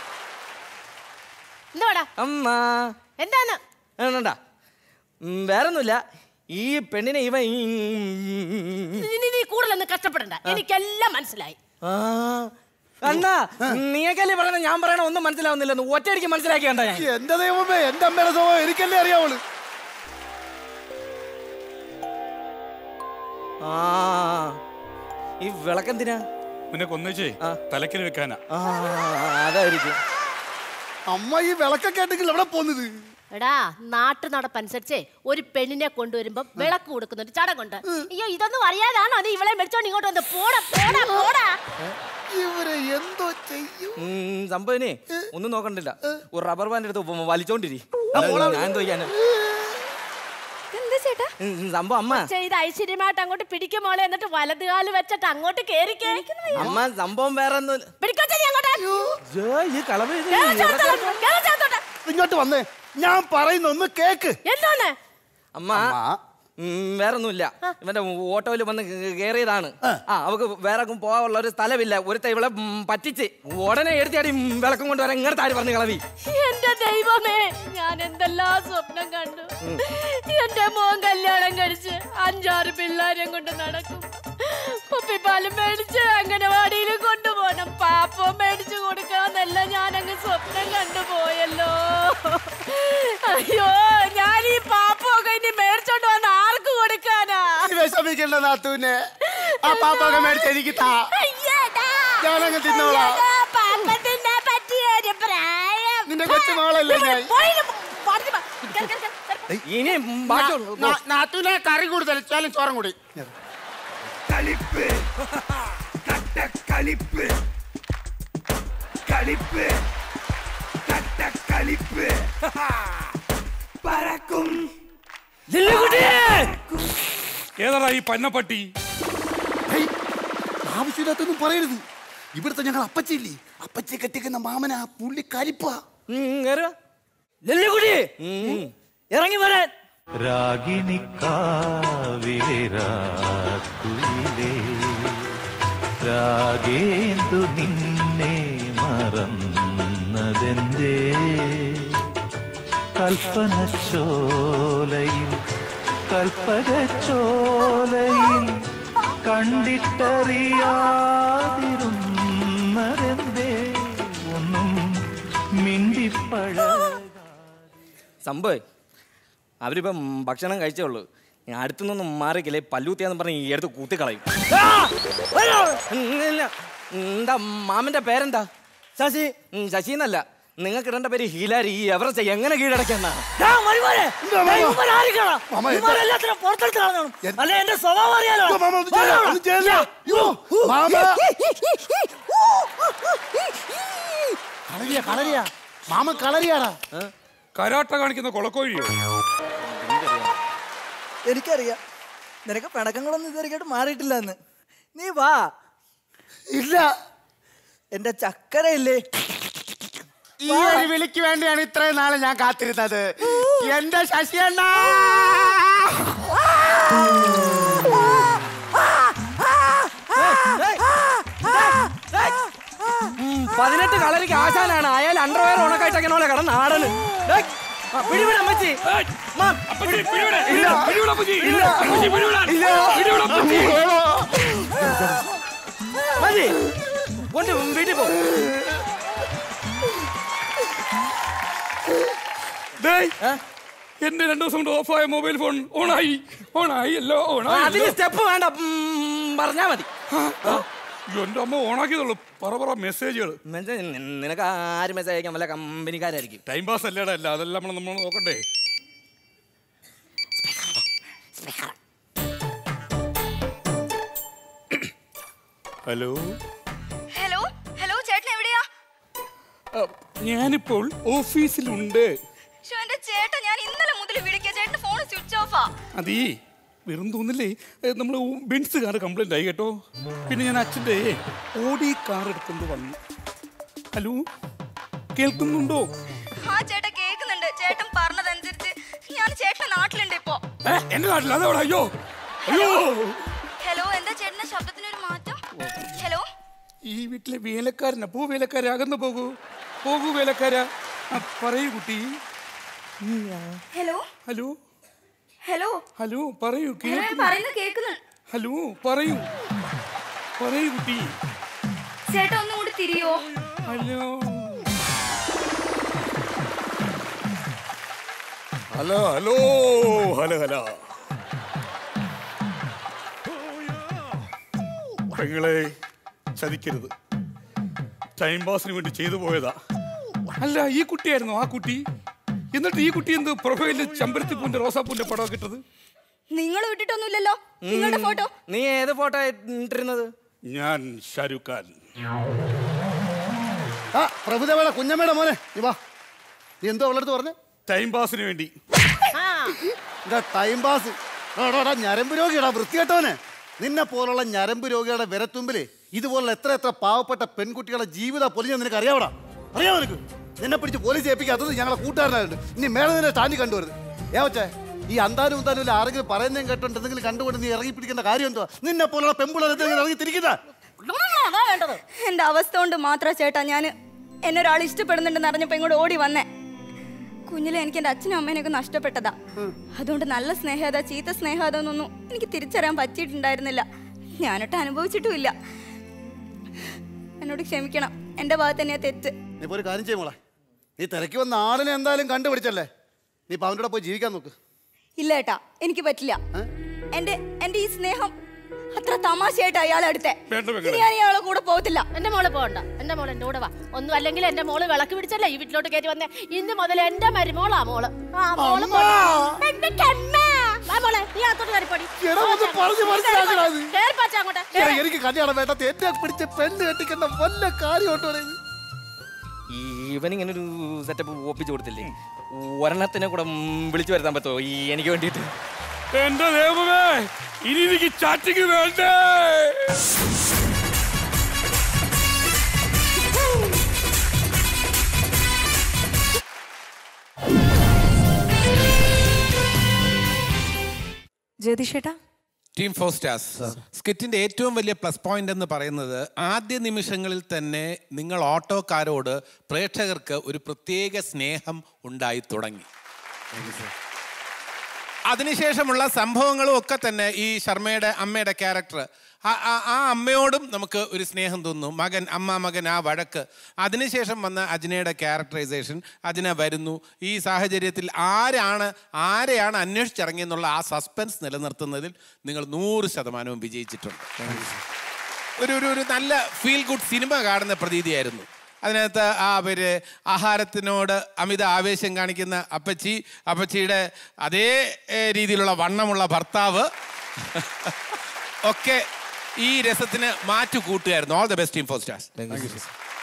എന്താടാ അമ്മ എന്താണ് വേണ്ട വേറൊന്നുമില്ല ഈ പെണ്ണിനെ ഇവൻ ഈ- നീ- നീ- നീ കൂടുതലൊന്നും കഷ്ടപ്പെടണ്ട എനിക്കെല്ലാം മനസ്സിലായി ആ അണ്ണാ നീക്കല്ലേ പറയണ ഞാൻ പറയണ ഒന്നും മനസ്സിലാവുന്നില്ലെന്ന് ഒറ്റയടിക്ക് മനസ്സിലാക്കി കണ്ട ഞാൻ എന്റെ ദൈവമേ എന്റെ അമ്മയുടെ സ്വഭാവം എനിക്കല്ലേ അറിയാവുള്ളൂ ആ ഈ വിളക്കെന്തിനാ പിന്നെ കൊന്നേച്ചേ തലക്കിന് വെക്കാനാ ആ അതായിരിക്കും അമ്മ ഈ വിളക്കൊക്കെ ആയിട്ടെങ്കിൽ എവിടെ പോന്നത് എടാ നാട്ടു നടപ്പനുസരിച്ചേ ഒരു പെണ്ണിനെ കൊണ്ടുവരുമ്പോ വിളക്ക് കൊടുക്കുന്നുണ്ട് ചടങ്ങുണ്ട് അയ്യോ ഇതൊന്നും അറിയാതാണോ നീ ഇവളെ മേടിച്ചോണ്ട് ഇങ്ങോട്ട് വന്ന് പോടാ പോടാ പോടാ ഇവരെ എന്തോ ചെയ്യും ഉം, സംഭവനെ ഒന്നും നോക്കണ്ടില്ല ഒരു റബ്ബർ ബാൻഡ് എടുത്ത് വ- വലിച്ചോണ്ടിരി ഞാൻ എന്തോ ചെയ്യാന് എന്താ ചേട്ടാ ഉം, ഉം, സംഭവം അമ്മ ചെയ്ത് ഐശ്വര്യമായിട്ട് അങ്ങോട്ട് പിടിക്കും മോളെ എന്നിട്ട് വലത് കാല് വെച്ചിട്ട് അങ്ങോട്ട് കേറിക്കേ അമ്മ സംഭവം വേറെ ഒന്നും പിടിക്കോ ചെടി അങ്ങോട്ട് ഈ കളവ് ഇത് കേറ് ചേർത്തോട്ട്, കേറ് ചേർത്തോട്ട്. ഇങ്ങോട്ട് വന്നേ ഞാൻ പറയുന്ന ഒന്ന് കേക്ക് എന്താണ് അമ്മ ഉം, വേറൊന്നുമില്ല ഇവന്റെ ഓട്ടോയിൽ വന്ന് കയറിയതാണ് ആ അവക്ക് വേറെ എങ്ങും പോകാനുള്ള ഒരു സ്ഥലമില്ല ഒരുത്ത ഇവളെ ഉം, പറ്റിച്ച് ഉടനെ എടുത്തിയാടി ഉം, വിളക്കം കൊണ്ടുവരാൻ ഇങ്ങനത്തെ ആര് പറഞ്ഞു കളവി എന്റെ ദൈവമേ ഞാൻ എന്തെല്ലാം സ്വപ്നം കണ്ടു എന്റെ മോൻ കല്യാണം കഴിച്ച് അഞ്ചാറ് പിള്ളേരെ കൊണ്ട് നടക്കും കുപ്പിപ്പാലും മേടിച്ച് അംഗനവാടിയിലും കൊണ്ടുപോകണം പാപ്പം മേടിച്ചു കൊടുക്കാന്നല്ല ഞാൻ അങ്ങ് സ്വപ്നം കണ്ടുപോയല്ലോ അയ്യോ ഞാൻ ഈ പാപ്പൊക്കെ ഇനി മേടിച്ചോണ്ട് വന്ന് ആർക്ക് കൊടുക്കാനാ വിഷമിക്കണ്ട നാത്തൂനെ ആ പാപ്പൊക്കെ മേടിച്ച് എനിക്ക് താ അയ്യടാ. ഞാനങ്ങ് തിന്നോളാം അയ്യടാ, പാപ്പം തിന്നാൻ പറ്റിയ ഒരു പ്രായം. നിന്റെ കൊച്ചുമോളല്ലേ ഞാൻ പോയില്ല, പറഞ്ഞു പോ. കേറ്, കേറ്, കേറ്. ഇനി നാ- നാത്തൂനെ കറി കൂടുതൽ ചോലും ചോറും കൂടി കളിപ്പ് കളിപ്പ് കളിപ്പ് കളിപ്പ് പറക്കും ഏതാടാ ഈ പന്നപ്പട്ടി ആവശ്യമില്ലാത്തൊന്നും പറയരുത് ഇവിടുത്തെ ഞങ്ങൾ അപ്പച്ചില്ലേ അപ്പച്ചി കെട്ടിക്കുന്ന മാമന പുള്ളി കരിപ്പാ ഇറങ്ങി വരാൻ രാഗിണിക്കാവിലെ രാക്കുയിലേ രാഗേന്ദു നിന്നെ മറന്നതെന്തേ കൽപ്പനച്ചോലയിൽ കൽപ്പകച്ചോലയിൽ കണ്ടിട്ടറിയാതിരുന്നതെന്തേ ഒന്നും മിണ്ടിപ്പഴ സംഭവം അവരിപ്പം ഭക്ഷണം കഴിച്ചേ ഉള്ളൂ ഞാൻ അടുത്തുനിന്നൊന്നും മാറിക്കില്ലേ പല്ലൂത്തിയാന്ന് പറഞ്ഞ് ഈ എടുത്ത് കൂത്തിക്കളയും ഇല്ല. എന്താ മാമന്റെ പേരെന്താ ശശി ശശി എന്നല്ല നിങ്ങൾക്ക് ഇടേണ്ട പേര് ഹീലാരി ഈ എവറസ്റ്റ് എങ്ങനെ കീഴടക്കാന്നാ അല്ല എന്റെ സ്വഭാവം അറിയാലോ കളരിയാ കളരിയാ മാമ കളരിയാടാ കരാട്ട കാണിക്കുന്ന കൊളക്കോഴിയോ എനിക്കറിയാം നിനക്ക് പിണക്കങ്ങളൊന്നും ഇതുവരെയായിട്ട് മാറിയിട്ടില്ല എന്ന് നീ വാ ഇല്ല എന്റെ ചക്കരയില്ലേ ഈ ഒരു വിളിക്ക് വേണ്ടിയാണ് ഇത്രയും നാളെ ഞാൻ കാത്തിരുന്നത് എന്റെ ശശിയണ്ണ ഉം, പതിനെട്ട് കളരിക്ക് ആശാനാണ് അയാൾ അണ്ടർവെയർ ഉണക്കായിട്ടൊക്കെ പോലെ കിടന്ന് ആടണ് ഡേയ്, ആ, പിടിവിട് അമ്മച്ചി. മാം, പിടി- പിടിവിട്. ഇല്ല. ഇല്ല. ഇല്ല. മതി. കൊണ്ട് വീട്ടിൽ പോ ഡേയ്, എന്റെ രണ്ടു ദിവസം കൊണ്ട് ഓഫായ മൊബൈൽ ഫോൺ ഓണായി ഓണായി അല്ലോ ഓണായി അതിന് സ്റ്റെപ്പ് വേണ്ട ഉം, പറഞ്ഞാ മതി അയ്യോ, എന്റെ അമ്മ ഓണാക്കിയതുള്ളൂ പറ പറ മെസ്സേജുകൾ നിനക്ക് ആര് മെസ്സേജ് അയക്കാൻ വല്ല കമ്പനിക്കാരായിരിക്കും ടൈം പാസ് അല്ലേടാ അല്ല അതെല്ലാം നമ്മൾ നമ്മൾ നോക്കണ്ടേ ഹലോ ഹലോ ഹലോ ചേട്ടൻ എവിടെയാ ആ, ഞാനിപ്പോൾ ഓഫീസിലുണ്ട് ശോ, എന്റെ ചേട്ടൻ ഞാൻ ഇന്നലെ മുതൽ വിളിക്കുക ചേട്ടൻ ഫോൺ സ്വിച്ച് ഓഫാ അതീ വെറും തോന്നില്ലേ നമ്മൾ ബെൻസ് കാർ കംപ്ലൈന്റ് ആയി കേട്ടോ പിന്നെ ഞാൻ അച്ഛൻ്റെ ഓടി കാർ എടുക്കൊണ്ട് വന്നു ഹലോ കേൾക്കുന്നുണ്ടോ ആ ചേട്ടൻ കേൾക്കുന്നുണ്ട് ചേട്ടൻ പറഞ്ഞതനുസരിച്ച് ഞാൻ ചേട്ടൻ നാട്ടിലുണ്ട് ഇപ്പോ ഏ, എന്റെ നാട്ടിൽ അതെവിടെ അയ്യോ അയ്യോ ഹലോ എന്താ ചേട്ടന്റെ ശബ്ദത്തിനൊരു മാറ്റം ഹലോ ഈ വീട്ടിലെ വേലക്കാരനാ പോ വേലക്കാരെ അകന്നു പോകൂ പോകൂ വേലക്കാര ആ, പറയൂ കുട്ടി ഹലോ ഹലോ ഹലോ ഹലോ പറയൂ ഹലോ ഞാൻ കേൾക്കുന്നു പറയുന്നത് കേൾക്കുന്നു ഹലോ പറയൂ പറയൂ കുട്ടി ചേട്ടൻ ഒന്നും കൂടി തിരിയോ hello hello hello hello hello പെങ്ങളെ ചതിക്കരുത് ടൈം പാസിന് വേണ്ടി ചെയ്തു പോയതാ അല്ല ഈ കുട്ടിയായിരുന്നു ആ കുട്ടി എന്നിട്ട് ഈ കുട്ടി എന്ത് പ്രൊഫൈലിൽ ചെമ്പരത്തിപ്പൂന്റെ റോസാപ്പൂന്റെ പടമൊക്കെ ഇട്ടത് നിങ്ങൾ വിട്ടിട്ടൊന്നുമില്ലല്ലോ നിങ്ങളുടെ ഫോട്ടോ നീ ഏത് ഫോട്ടോ ഇട്ടിരുന്നത് ഞാൻ ഷാരൂഖ് ഖാൻ ആ പ്രഭുദേവയുടെ കുഞ്ഞമ്മയുടെ മോനെ നീ വാ നീ എന്തോ അവളടുത്ത് പറഞ്ഞു ടൈം പാസിന് വേണ്ടി ഇതാ ടൈം പാസ് ഞരമ്പ് രോഗിയടാ വൃത്തികെട്ടവനെ നിന്നെ പോലുള്ള ഞരമ്പ് രോഗിയുടെ വിരത്തുമ്പില് ഇതുപോലുള്ള എത്ര എത്ര പാവപ്പെട്ട പെൺകുട്ടികളുടെ ജീവിത പൊലിഞ്ഞ നിനക്ക് അറിയാവടാ അറിയാമോ നിനക്ക് നിന്നെ പിടിച്ച് പോലീസ് ഏൽപ്പിക്കാത്തത് ഞങ്ങളെ കൂട്ടുകാരനായിട്ട് ഇനി മേലെ നിന്നെ സ്റ്റാൻഡിൽ കണ്ടുവരുത് ഏ വച്ചേ ഈ അന്താനും ഉന്താനും ഇല്ല ആരെങ്കിലും പറയുന്നതും കേട്ടോ എന്തെങ്കിലും കണ്ടുകൊണ്ട് നീ ഇറങ്ങി പിടിക്കേണ്ട കാര്യം എന്തുവാ നിന്നെ പോലുള്ള പെൺപിള്ളേരെ ഇറങ്ങി തിരിക്കുന്ന എന്റെ അവസ്ഥ കൊണ്ട് മാത്രം ചേട്ടാ ഞാൻ എന്നെ ഒരാൾ ഇഷ്ടപ്പെടുന്നുണ്ടെന്ന് അറിഞ്ഞപ്പോ ഇങ്ങോട്ട് ഓടി വന്നേ കുഞ്ഞിലെ എനിക്ക് എന്റെ അച്ഛനും അമ്മേനെയൊക്കെ നഷ്ടപ്പെട്ടതാ അതുകൊണ്ട് നല്ല സ്നേഹത ചീത്ത സ്നേഹതൊന്നും എനിക്ക് തിരിച്ചറിയാൻ പറ്റിയിട്ടുണ്ടായിരുന്നില്ല ഞാനൊട്ട് അനുഭവിച്ചിട്ടുമില്ല എന്നോട് ക്ഷമിക്കണം എന്റെ ഭാഗത്ത് തന്നെയാ തെറ്റ് നീ ഇപ്പൊ ഒരു കാര്യം ചെയ്യും മോളെ നീ തിരക്കി വന്ന ആളിനെ എന്തായാലും കണ്ടുപിടിച്ചല്ലേ നീ ഇപ്പൊ അവൻ്റെ കൂടെ പോയി ജീവിക്കാൻ നോക്ക് ഇല്ല ഏട്ടാ എനിക്ക് പറ്റില്ല എന്റെ എന്റെ ഈ സ്നേഹം അത്ര തമാശയായിട്ട് അയാളെ അടുത്തെ വേണ്ട ഇനി ഞാൻ ഇയാളെ കൂടെ പോകത്തില്ല എന്റെ മോള് പോകണ്ട എന്റെ മോള് എന്റെ കൂടെ വാ ഒന്നും അല്ലെങ്കിൽ എന്റെ മോള് വിളക്ക് പിടിച്ചല്ലേ ഈ വീട്ടിലോട്ട് കയറി വന്നേ ഇന്ന് മുതൽ എന്റെ മരുമോളാ മോള് ആ മോള് പോട്ടെ. എന്റെ കെമ്മ. വാ മോളെ നീ അകത്തോട്ട് കയറിപ്പോടി എടാ, ഒന്ന് പറഞ്ഞ് മനസ്സിലാക്കടാ ഇത്. കേറി പാച്ചാ അങ്ങോട്ട് എടാ, എനിക്ക് കല്യാണം വേണ്ട എന്നെ പിടിച്ച് പെണ്ണ് കെട്ടിക്കേണ്ട വല്ല കാര്യമുണ്ടോ ഈ ഇവനിങ്ങനെ ഒരു സെറ്റപ്പ് ഒപ്പിച്ചു കൊടുത്തില്ലേ ഒരെണ്ണത്തിനെ കൂടെ ഉം, വിളിച്ചു വരുത്താൻ പറ്റുമോ ഈ എനിക്ക് വേണ്ടിയിട്ട് എന്റെ ദൈവമേ ഇനി എനിക്ക് ചാറ്റിങ് വേണ്ടേ ജ്യോതിഷേട്ടാ ടീം ഫോർ സ്റ്റാർസ് സ്കിറ്റിന്റെ ഏറ്റവും വലിയ പ്ലസ് പോയിന്റ് എന്ന് പറയുന്നത് ആദ്യ നിമിഷങ്ങളിൽ തന്നെ നിങ്ങൾ ഓട്ടോക്കാരോട് പ്രേക്ഷകർക്ക് ഒരു പ്രത്യേക സ്നേഹം ഉണ്ടായി തുടങ്ങി അതിനുശേഷമുള്ള സംഭവങ്ങളും ഒക്കെ തന്നെ ഈ ശർമ്മയുടെ അമ്മയുടെ ക്യാരക്ടർ ആ അമ്മയോടും നമുക്ക് ഒരു സ്നേഹം തോന്നുന്നു മകൻ അമ്മ മകൻ ആ വഴക്ക് അതിനുശേഷം വന്ന അജ്നയുടെ ക്യാരക്ടറൈസേഷൻ അജ്ന വരുന്നു ഈ സാഹചര്യത്തിൽ ആരാണ് ആരെയാണ് അന്വേഷിച്ചിറങ്ങിയെന്നുള്ള ആ സസ്പെൻസ് നിലനിർത്തുന്നതിൽ നിങ്ങൾ നൂറ് ശതമാനവും വിജയിച്ചിട്ടുണ്ട് ഒരു ഒരു ഒരു നല്ല ഫീൽ ഗുഡ് സിനിമ കാണുന്ന പ്രതീതിയായിരുന്നു അതിനകത്ത് ആ പേര് ആഹാരത്തിനോട് അമിത ആവേശം കാണിക്കുന്ന അപ്പച്ചി അപ്പച്ചിയുടെ അതേ ഏ, രീതിയിലുള്ള വണ്ണമുള്ള ഭർത്താവ് ഒക്കെ ഈ രസത്തിന് മാറ്റു കൂട്ടുകയായിരുന്നു all the best team four stars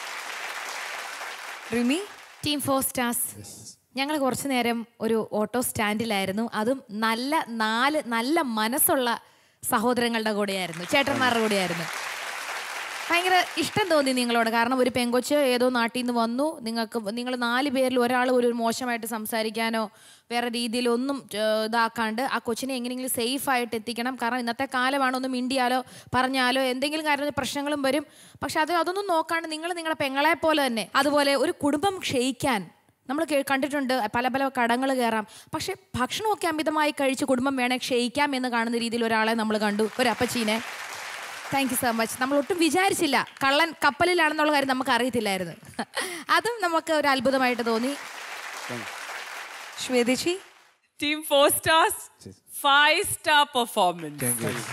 Rimi team four stars ഞങ്ങൾ കുറച്ചു നേരം ഒരു ഓട്ടോ സ്റ്റാൻഡിലായിരുന്നു അതും നല്ല നാല് നല്ല മനസ്സുള്ള സഹോദരങ്ങളുടെ കൂടെയായിരുന്നു ചേട്ടന്മാരുടെ കൂടെയായിരുന്നു ഭയങ്കര ഇഷ്ടം തോന്നി നിങ്ങളോട് കാരണം ഒരു പെങ്കൊച്ച് ഏതോ നാട്ടിൽ നിന്ന് വന്നു നിങ്ങൾക്ക് നിങ്ങൾ നാല് പേരിൽ ഒരാൾ ഒരു മോശമായിട്ട് സംസാരിക്കാനോ വേറെ രീതിയിലൊന്നും ഏഹ്, ഇതാക്കാണ്ട് ആ കൊച്ചിനെ എങ്ങനെയെങ്കിലും സേഫ് ആയിട്ട് എത്തിക്കണം കാരണം ഇന്നത്തെ കാലമാണ് ഒന്ന് മിണ്ടിയാലോ പറഞ്ഞാലോ എന്തെങ്കിലും കാര്യം പ്രശ്നങ്ങളും വരും പക്ഷെ അത് അതൊന്നും നോക്കാണ്ട് നിങ്ങൾ നിങ്ങളുടെ പെങ്ങളെ പോലെ തന്നെ അതുപോലെ ഒരു കുടുംബം ക്ഷയിക്കാൻ നമ്മൾ കേ- കണ്ടിട്ടുണ്ട് പല പല കടങ്ങൾ കയറാം പക്ഷെ ഭക്ഷണമൊക്കെ അമിതമായി കഴിച്ച് കുടുംബം വേണേ ക്ഷയിക്കാം എന്ന് കാണുന്ന രീതിയിൽ ഒരാളെ നമ്മൾ കണ്ടു ഒരു അപ്പച്ചീനെ താങ്ക് യു സോ മച്ച് നമ്മൾ ഒട്ടും വിചാരിച്ചില്ല കള്ളൻ കപ്പലിലാണെന്നുള്ള കാര്യം നമുക്ക് അറിയത്തില്ലായിരുന്നു അതും നമുക്ക് ഒരു അത്ഭുതമായിട്ട് തോന്നി ശ്വേതേച്ചി team four stars five star performance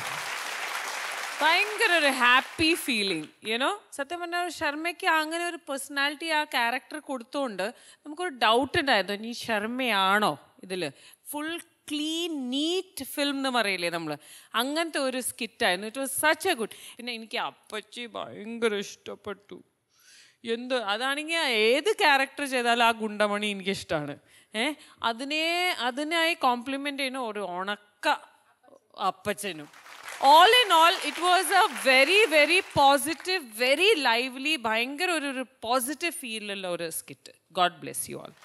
ഭയങ്കര ഒരു ഹാപ്പി ഫീലിംഗ് യുനോ സത്യം പറഞ്ഞാൽ ശർമ്മയ്ക്ക് അങ്ങനെ ഒരു പേഴ്സണാലിറ്റി ആ ക്യാരക്ടർ കൊടുത്തോണ്ട് നമുക്കൊരു ഡൗട്ട് ഉണ്ടായിരുന്നു ഇനി ശർമ്മയാണോ ഇതിൽ ഫുൾ ക്ലീൻ നീറ്റ് ഫിലിം എന്ന് പറയില്ലേ നമ്മൾ അങ്ങനത്തെ ഒരു സ്കിറ്റായിരുന്നു it was such a good പിന്നെ എനിക്ക് അപ്പച്ചി ഭയങ്കര ഇഷ്ടപ്പെട്ടു എന്ത് അതാണെങ്കിൽ ഏത് ക്യാരക്ടർ ചെയ്താലും ആ ഗുണ്ടമണി എനിക്കിഷ്ടമാണ് ഏ അതിനെ അതിനായി കോംപ്ലിമെൻ്റ് ചെയ്യുന്ന ഒരു ഉണക്ക അപ്പച്ചനും all in all it was a very very positive very lively ഭയങ്കര ഒരു ഒരു പോസിറ്റീവ് ഫീലുള്ള ഒരു skit god bless you all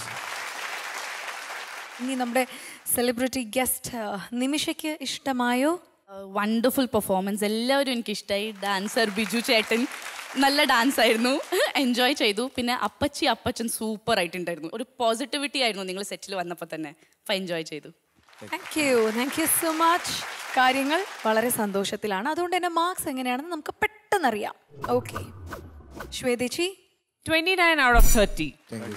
ഇനി നമ്മുടെ സെലിബ്രിറ്റി ഗസ്റ്റ് നിമിഷയ്ക്ക് ഇഷ്ടമായോ വണ്ടർഫുൾ പെർഫോമൻസ് എല്ലാവരും എനിക്ക് ഇഷ്ടമായി ഡാൻസർ ബിജു ചേട്ടൻ നല്ല ഡാൻസ് ആയിരുന്നു എൻജോയ് ചെയ്തു പിന്നെ അപ്പച്ചി അപ്പച്ചൻ സൂപ്പർ ആയിട്ടുണ്ടായിരുന്നു ഒരു പോസിറ്റിവിറ്റി ആയിരുന്നു നിങ്ങൾ സെറ്റിൽ വന്നപ്പോൾ തന്നെ അപ്പോൾ എൻജോയ് ചെയ്തു thank you thank you so much കാര്യങ്ങൾ വളരെ സന്തോഷത്തിലാണ് അതുകൊണ്ട് തന്നെ മാർക്സ് എങ്ങനെയാണെന്ന് നമുക്ക് പെട്ടെന്ന് അറിയാം ഓക്കെ ശ്വേതേച്ചി twenty nine out of thirty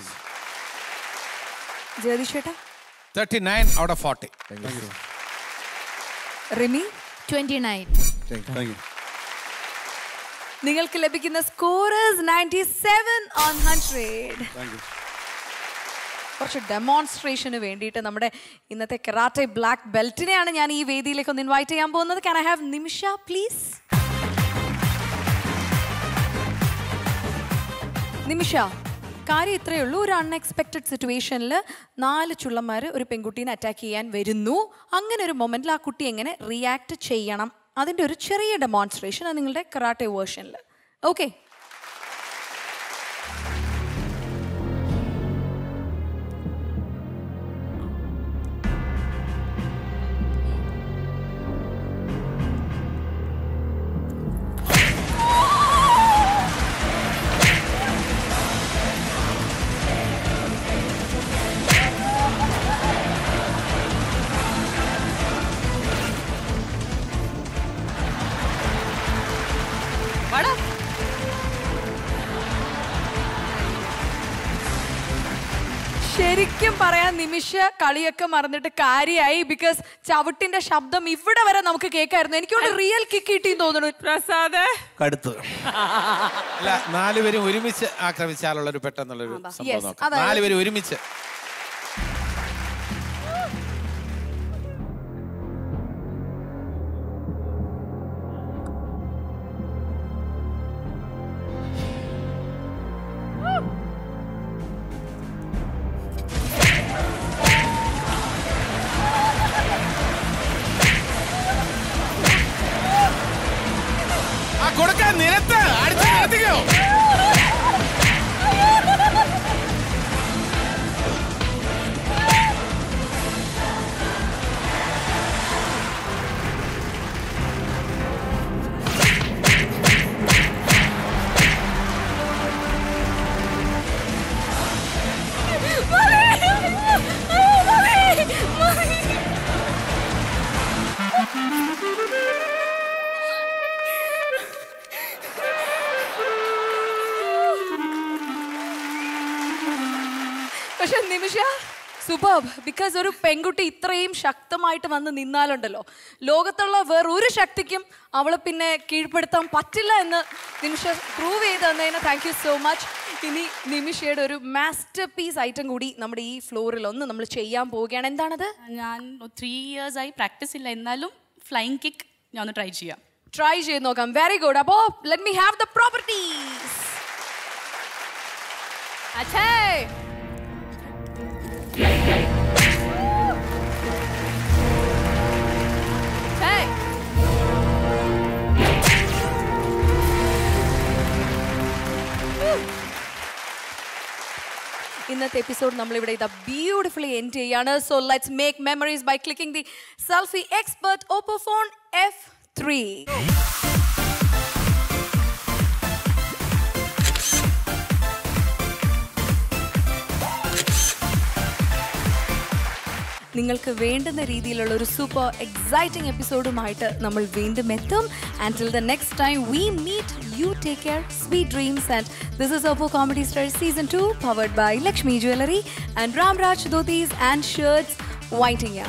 Jagadish ചേട്ടാ thirty nine out of forty Rimi twenty nine നിങ്ങൾക്ക് ലഭിക്കുന്ന scorers ninety seven on hundred കുറച്ച് ഡെമോൺസ്ട്രേഷന് വേണ്ടിയിട്ട് നമ്മുടെ ഇന്നത്തെ കെറാറ്റെ ബ്ലാക്ക് ബെൽറ്റിനെയാണ് ഞാൻ ഈ വേദിയിലേക്ക് ഒന്ന് ഇൻവൈറ്റ് ചെയ്യാൻ പോകുന്നത് can I have Nimisha please Nimisha കാര്യം ഇത്രയേ ഉള്ളൂ ഒരു അൺഎക്സ്പെക്റ്റഡ് സിറ്റുവേഷനിൽ നാല് ചുള്ളന്മാർ ഒരു പെൺകുട്ടീനെ അറ്റാക്ക് ചെയ്യാൻ വരുന്നു അങ്ങനെ ഒരു മൊമെന്റിൽ ആ കുട്ടി എങ്ങനെ റിയാക്ട് ചെയ്യണം അതിൻ്റെ ഒരു ചെറിയ ഡെമോൺസ്ട്രേഷൻ അത് നിങ്ങളുടെ കറാട്ടെ വേർഷനിൽ ഓക്കെ ശരിക്കും പറയാൻ നിമിഷ കളിയൊക്കെ മറന്നിട്ട് കാര്യമായി ബിക്കോസ് ചവിട്ടിന്റെ ശബ്ദം ഇവിടെ വരെ നമുക്ക് കേൾക്കായിരുന്നു എനിക്കോട് റിയൽ കിക്ക് കിട്ടിയെന്ന് തോന്നുന്നു പ്രസാദ് കടുത്ത് അല്ല നാലുപേരും ഒരുമിച്ച് ആക്രമിച്ചാലുള്ള ഒരു പെട്ടെന്നുള്ളൊരു Yes, സംഭവം നോക്കാം അതായത്- നാലുപേരും ഒരുമിച്ച് ആ കൊടുക്കാൻ നിരത്ത് അടിച്ച് നിരത്തിക്കോ പക്ഷെ നിമിഷ സൂപ്പർബ് ബിക്കോസ് ഒരു പെൺകുട്ടി ഇത്രയും ശക്തമായിട്ട് വന്ന് നിന്നാലുണ്ടല്ലോ ലോകത്തുള്ള വേറൊരു ശക്തിക്കും അവളെ പിന്നെ കീഴ്പ്പെടുത്താൻ പറ്റില്ല എന്ന് നിമിഷ പ്രൂവ് ചെയ്ത് തന്നതിന് താങ്ക് യു സോ മച്ച് ഇനി നിമിഷയുടെ ഒരു മാസ്റ്റർ പീസ് ഐറ്റം കൂടി നമ്മുടെ ഈ ഫ്ലോറിൽ ഒന്ന് നമ്മൾ ചെയ്യാൻ പോവുകയാണ് എന്താണത് ഞാൻ ത്രീ ഇയേഴ്സ് ആയി പ്രാക്ടീസ് ഇല്ല എന്നാലും ഫ്ലൈങ് കിക്ക് ഞാൻ ഒന്ന് ട്രൈ ചെയ്യാം ട്രൈ ചെയ്ത് നോക്കാം വെരി ഗുഡ് അപ്പോ let me have the properties അച്ഛേ Hey! ഇന്നത്തെ എപ്പിസോഡ് നമ്മളിവിടെ ഇതാ ബ്യൂട്ടിഫുള്ളി എൻഡ് ചെയ്യാണ് so let's make memories by clicking the selfie expert Oppo phone F three നിങ്ങൾക്ക് വേണ്ടുന്ന രീതിയിലുള്ള ഒരു സൂപ്പർ എക്സൈറ്റിംഗ് എപ്പിസോഡുമായിട്ട് നമ്മൾ വീണ്ടും എത്തും and till the next time we meet you take care sweet dreams and this is Oppo comedy star season two powered by Lakshmi jewellery and Ramraj dhotis and shirts വൈറ്റിംഗ്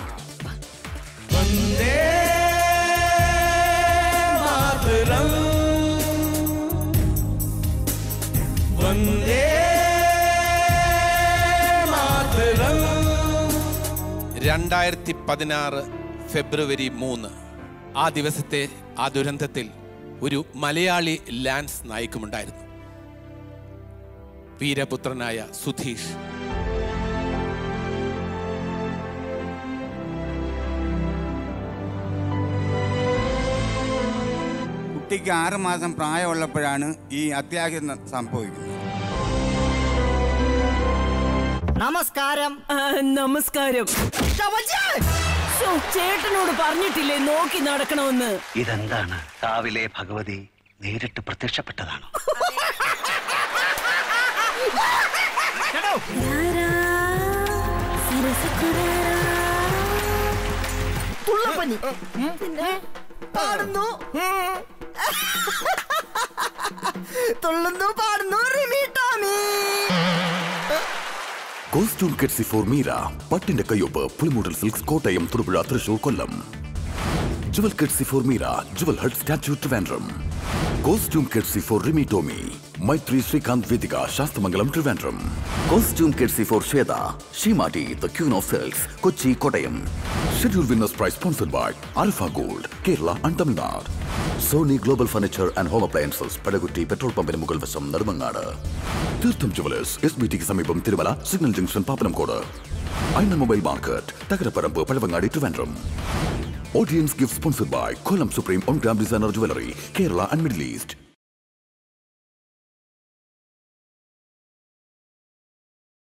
രണ്ടായിരത്തി പതിനാറ് ഫെബ്രുവരി മൂന്ന് ആ ദിവസത്തെ ആ ദുരന്തത്തിൽ ഒരു മലയാളി ലാൻസ് നായിക്കുമുണ്ടായിരുന്നു വീരപുത്രനായ സുധീഷ് കുട്ടിക്ക് ആറ് മാസം പ്രായമുള്ളപ്പോഴാണ് ഈ അത്യാഹിതം സംഭവിക്കുന്നത് നമസ്കാരം നമസ്കാരം ശ്ശോ, ചേട്ടനോട് പറഞ്ഞിട്ടില്ലേ നോക്കി നടക്കണമെന്ന് ഇതെന്താണ് രാവിലെ ഭഗവതി നേരിട്ട് പ്രത്യക്ഷപ്പെട്ടതാണ് തുള്ളപ്പനി പിന്നെ പാടുന്നു തുള്ളുന്നു പാടുന്നു Rimi Tomy costume courtesy for Meera പട്ടിന്റെ കയ്യൊപ്പ് Pulimoodal silks Kottayam Thodupuzha Thrissur Kollam jewel courtesy for Meera jewel hut Statue Trivandrum costume courtesy for Rimi Tomy Maithri Srikanth Vedika Sasthamangalam Trivandrum costume courtesy for Shwetha Seematti the queen of silks Kochi Kottayam schedule winners prize sponsored by Alpha gold Kerala and Tamil Nadu Sony global furniture and home appliances Padakutty petrol പമ്പിന് മുകൾ വശം നെടുമങ്ങാട് തീർത്ഥം jewellers S B tick സമീപം Thirumala signal junction Pappanamcode ഐന mobile market Thakaraparambu Pazhavangadi Trivandrum Audience gift sponsored by Kolam Supreme On Gram Designer Jewelry, Kerala and Middle East.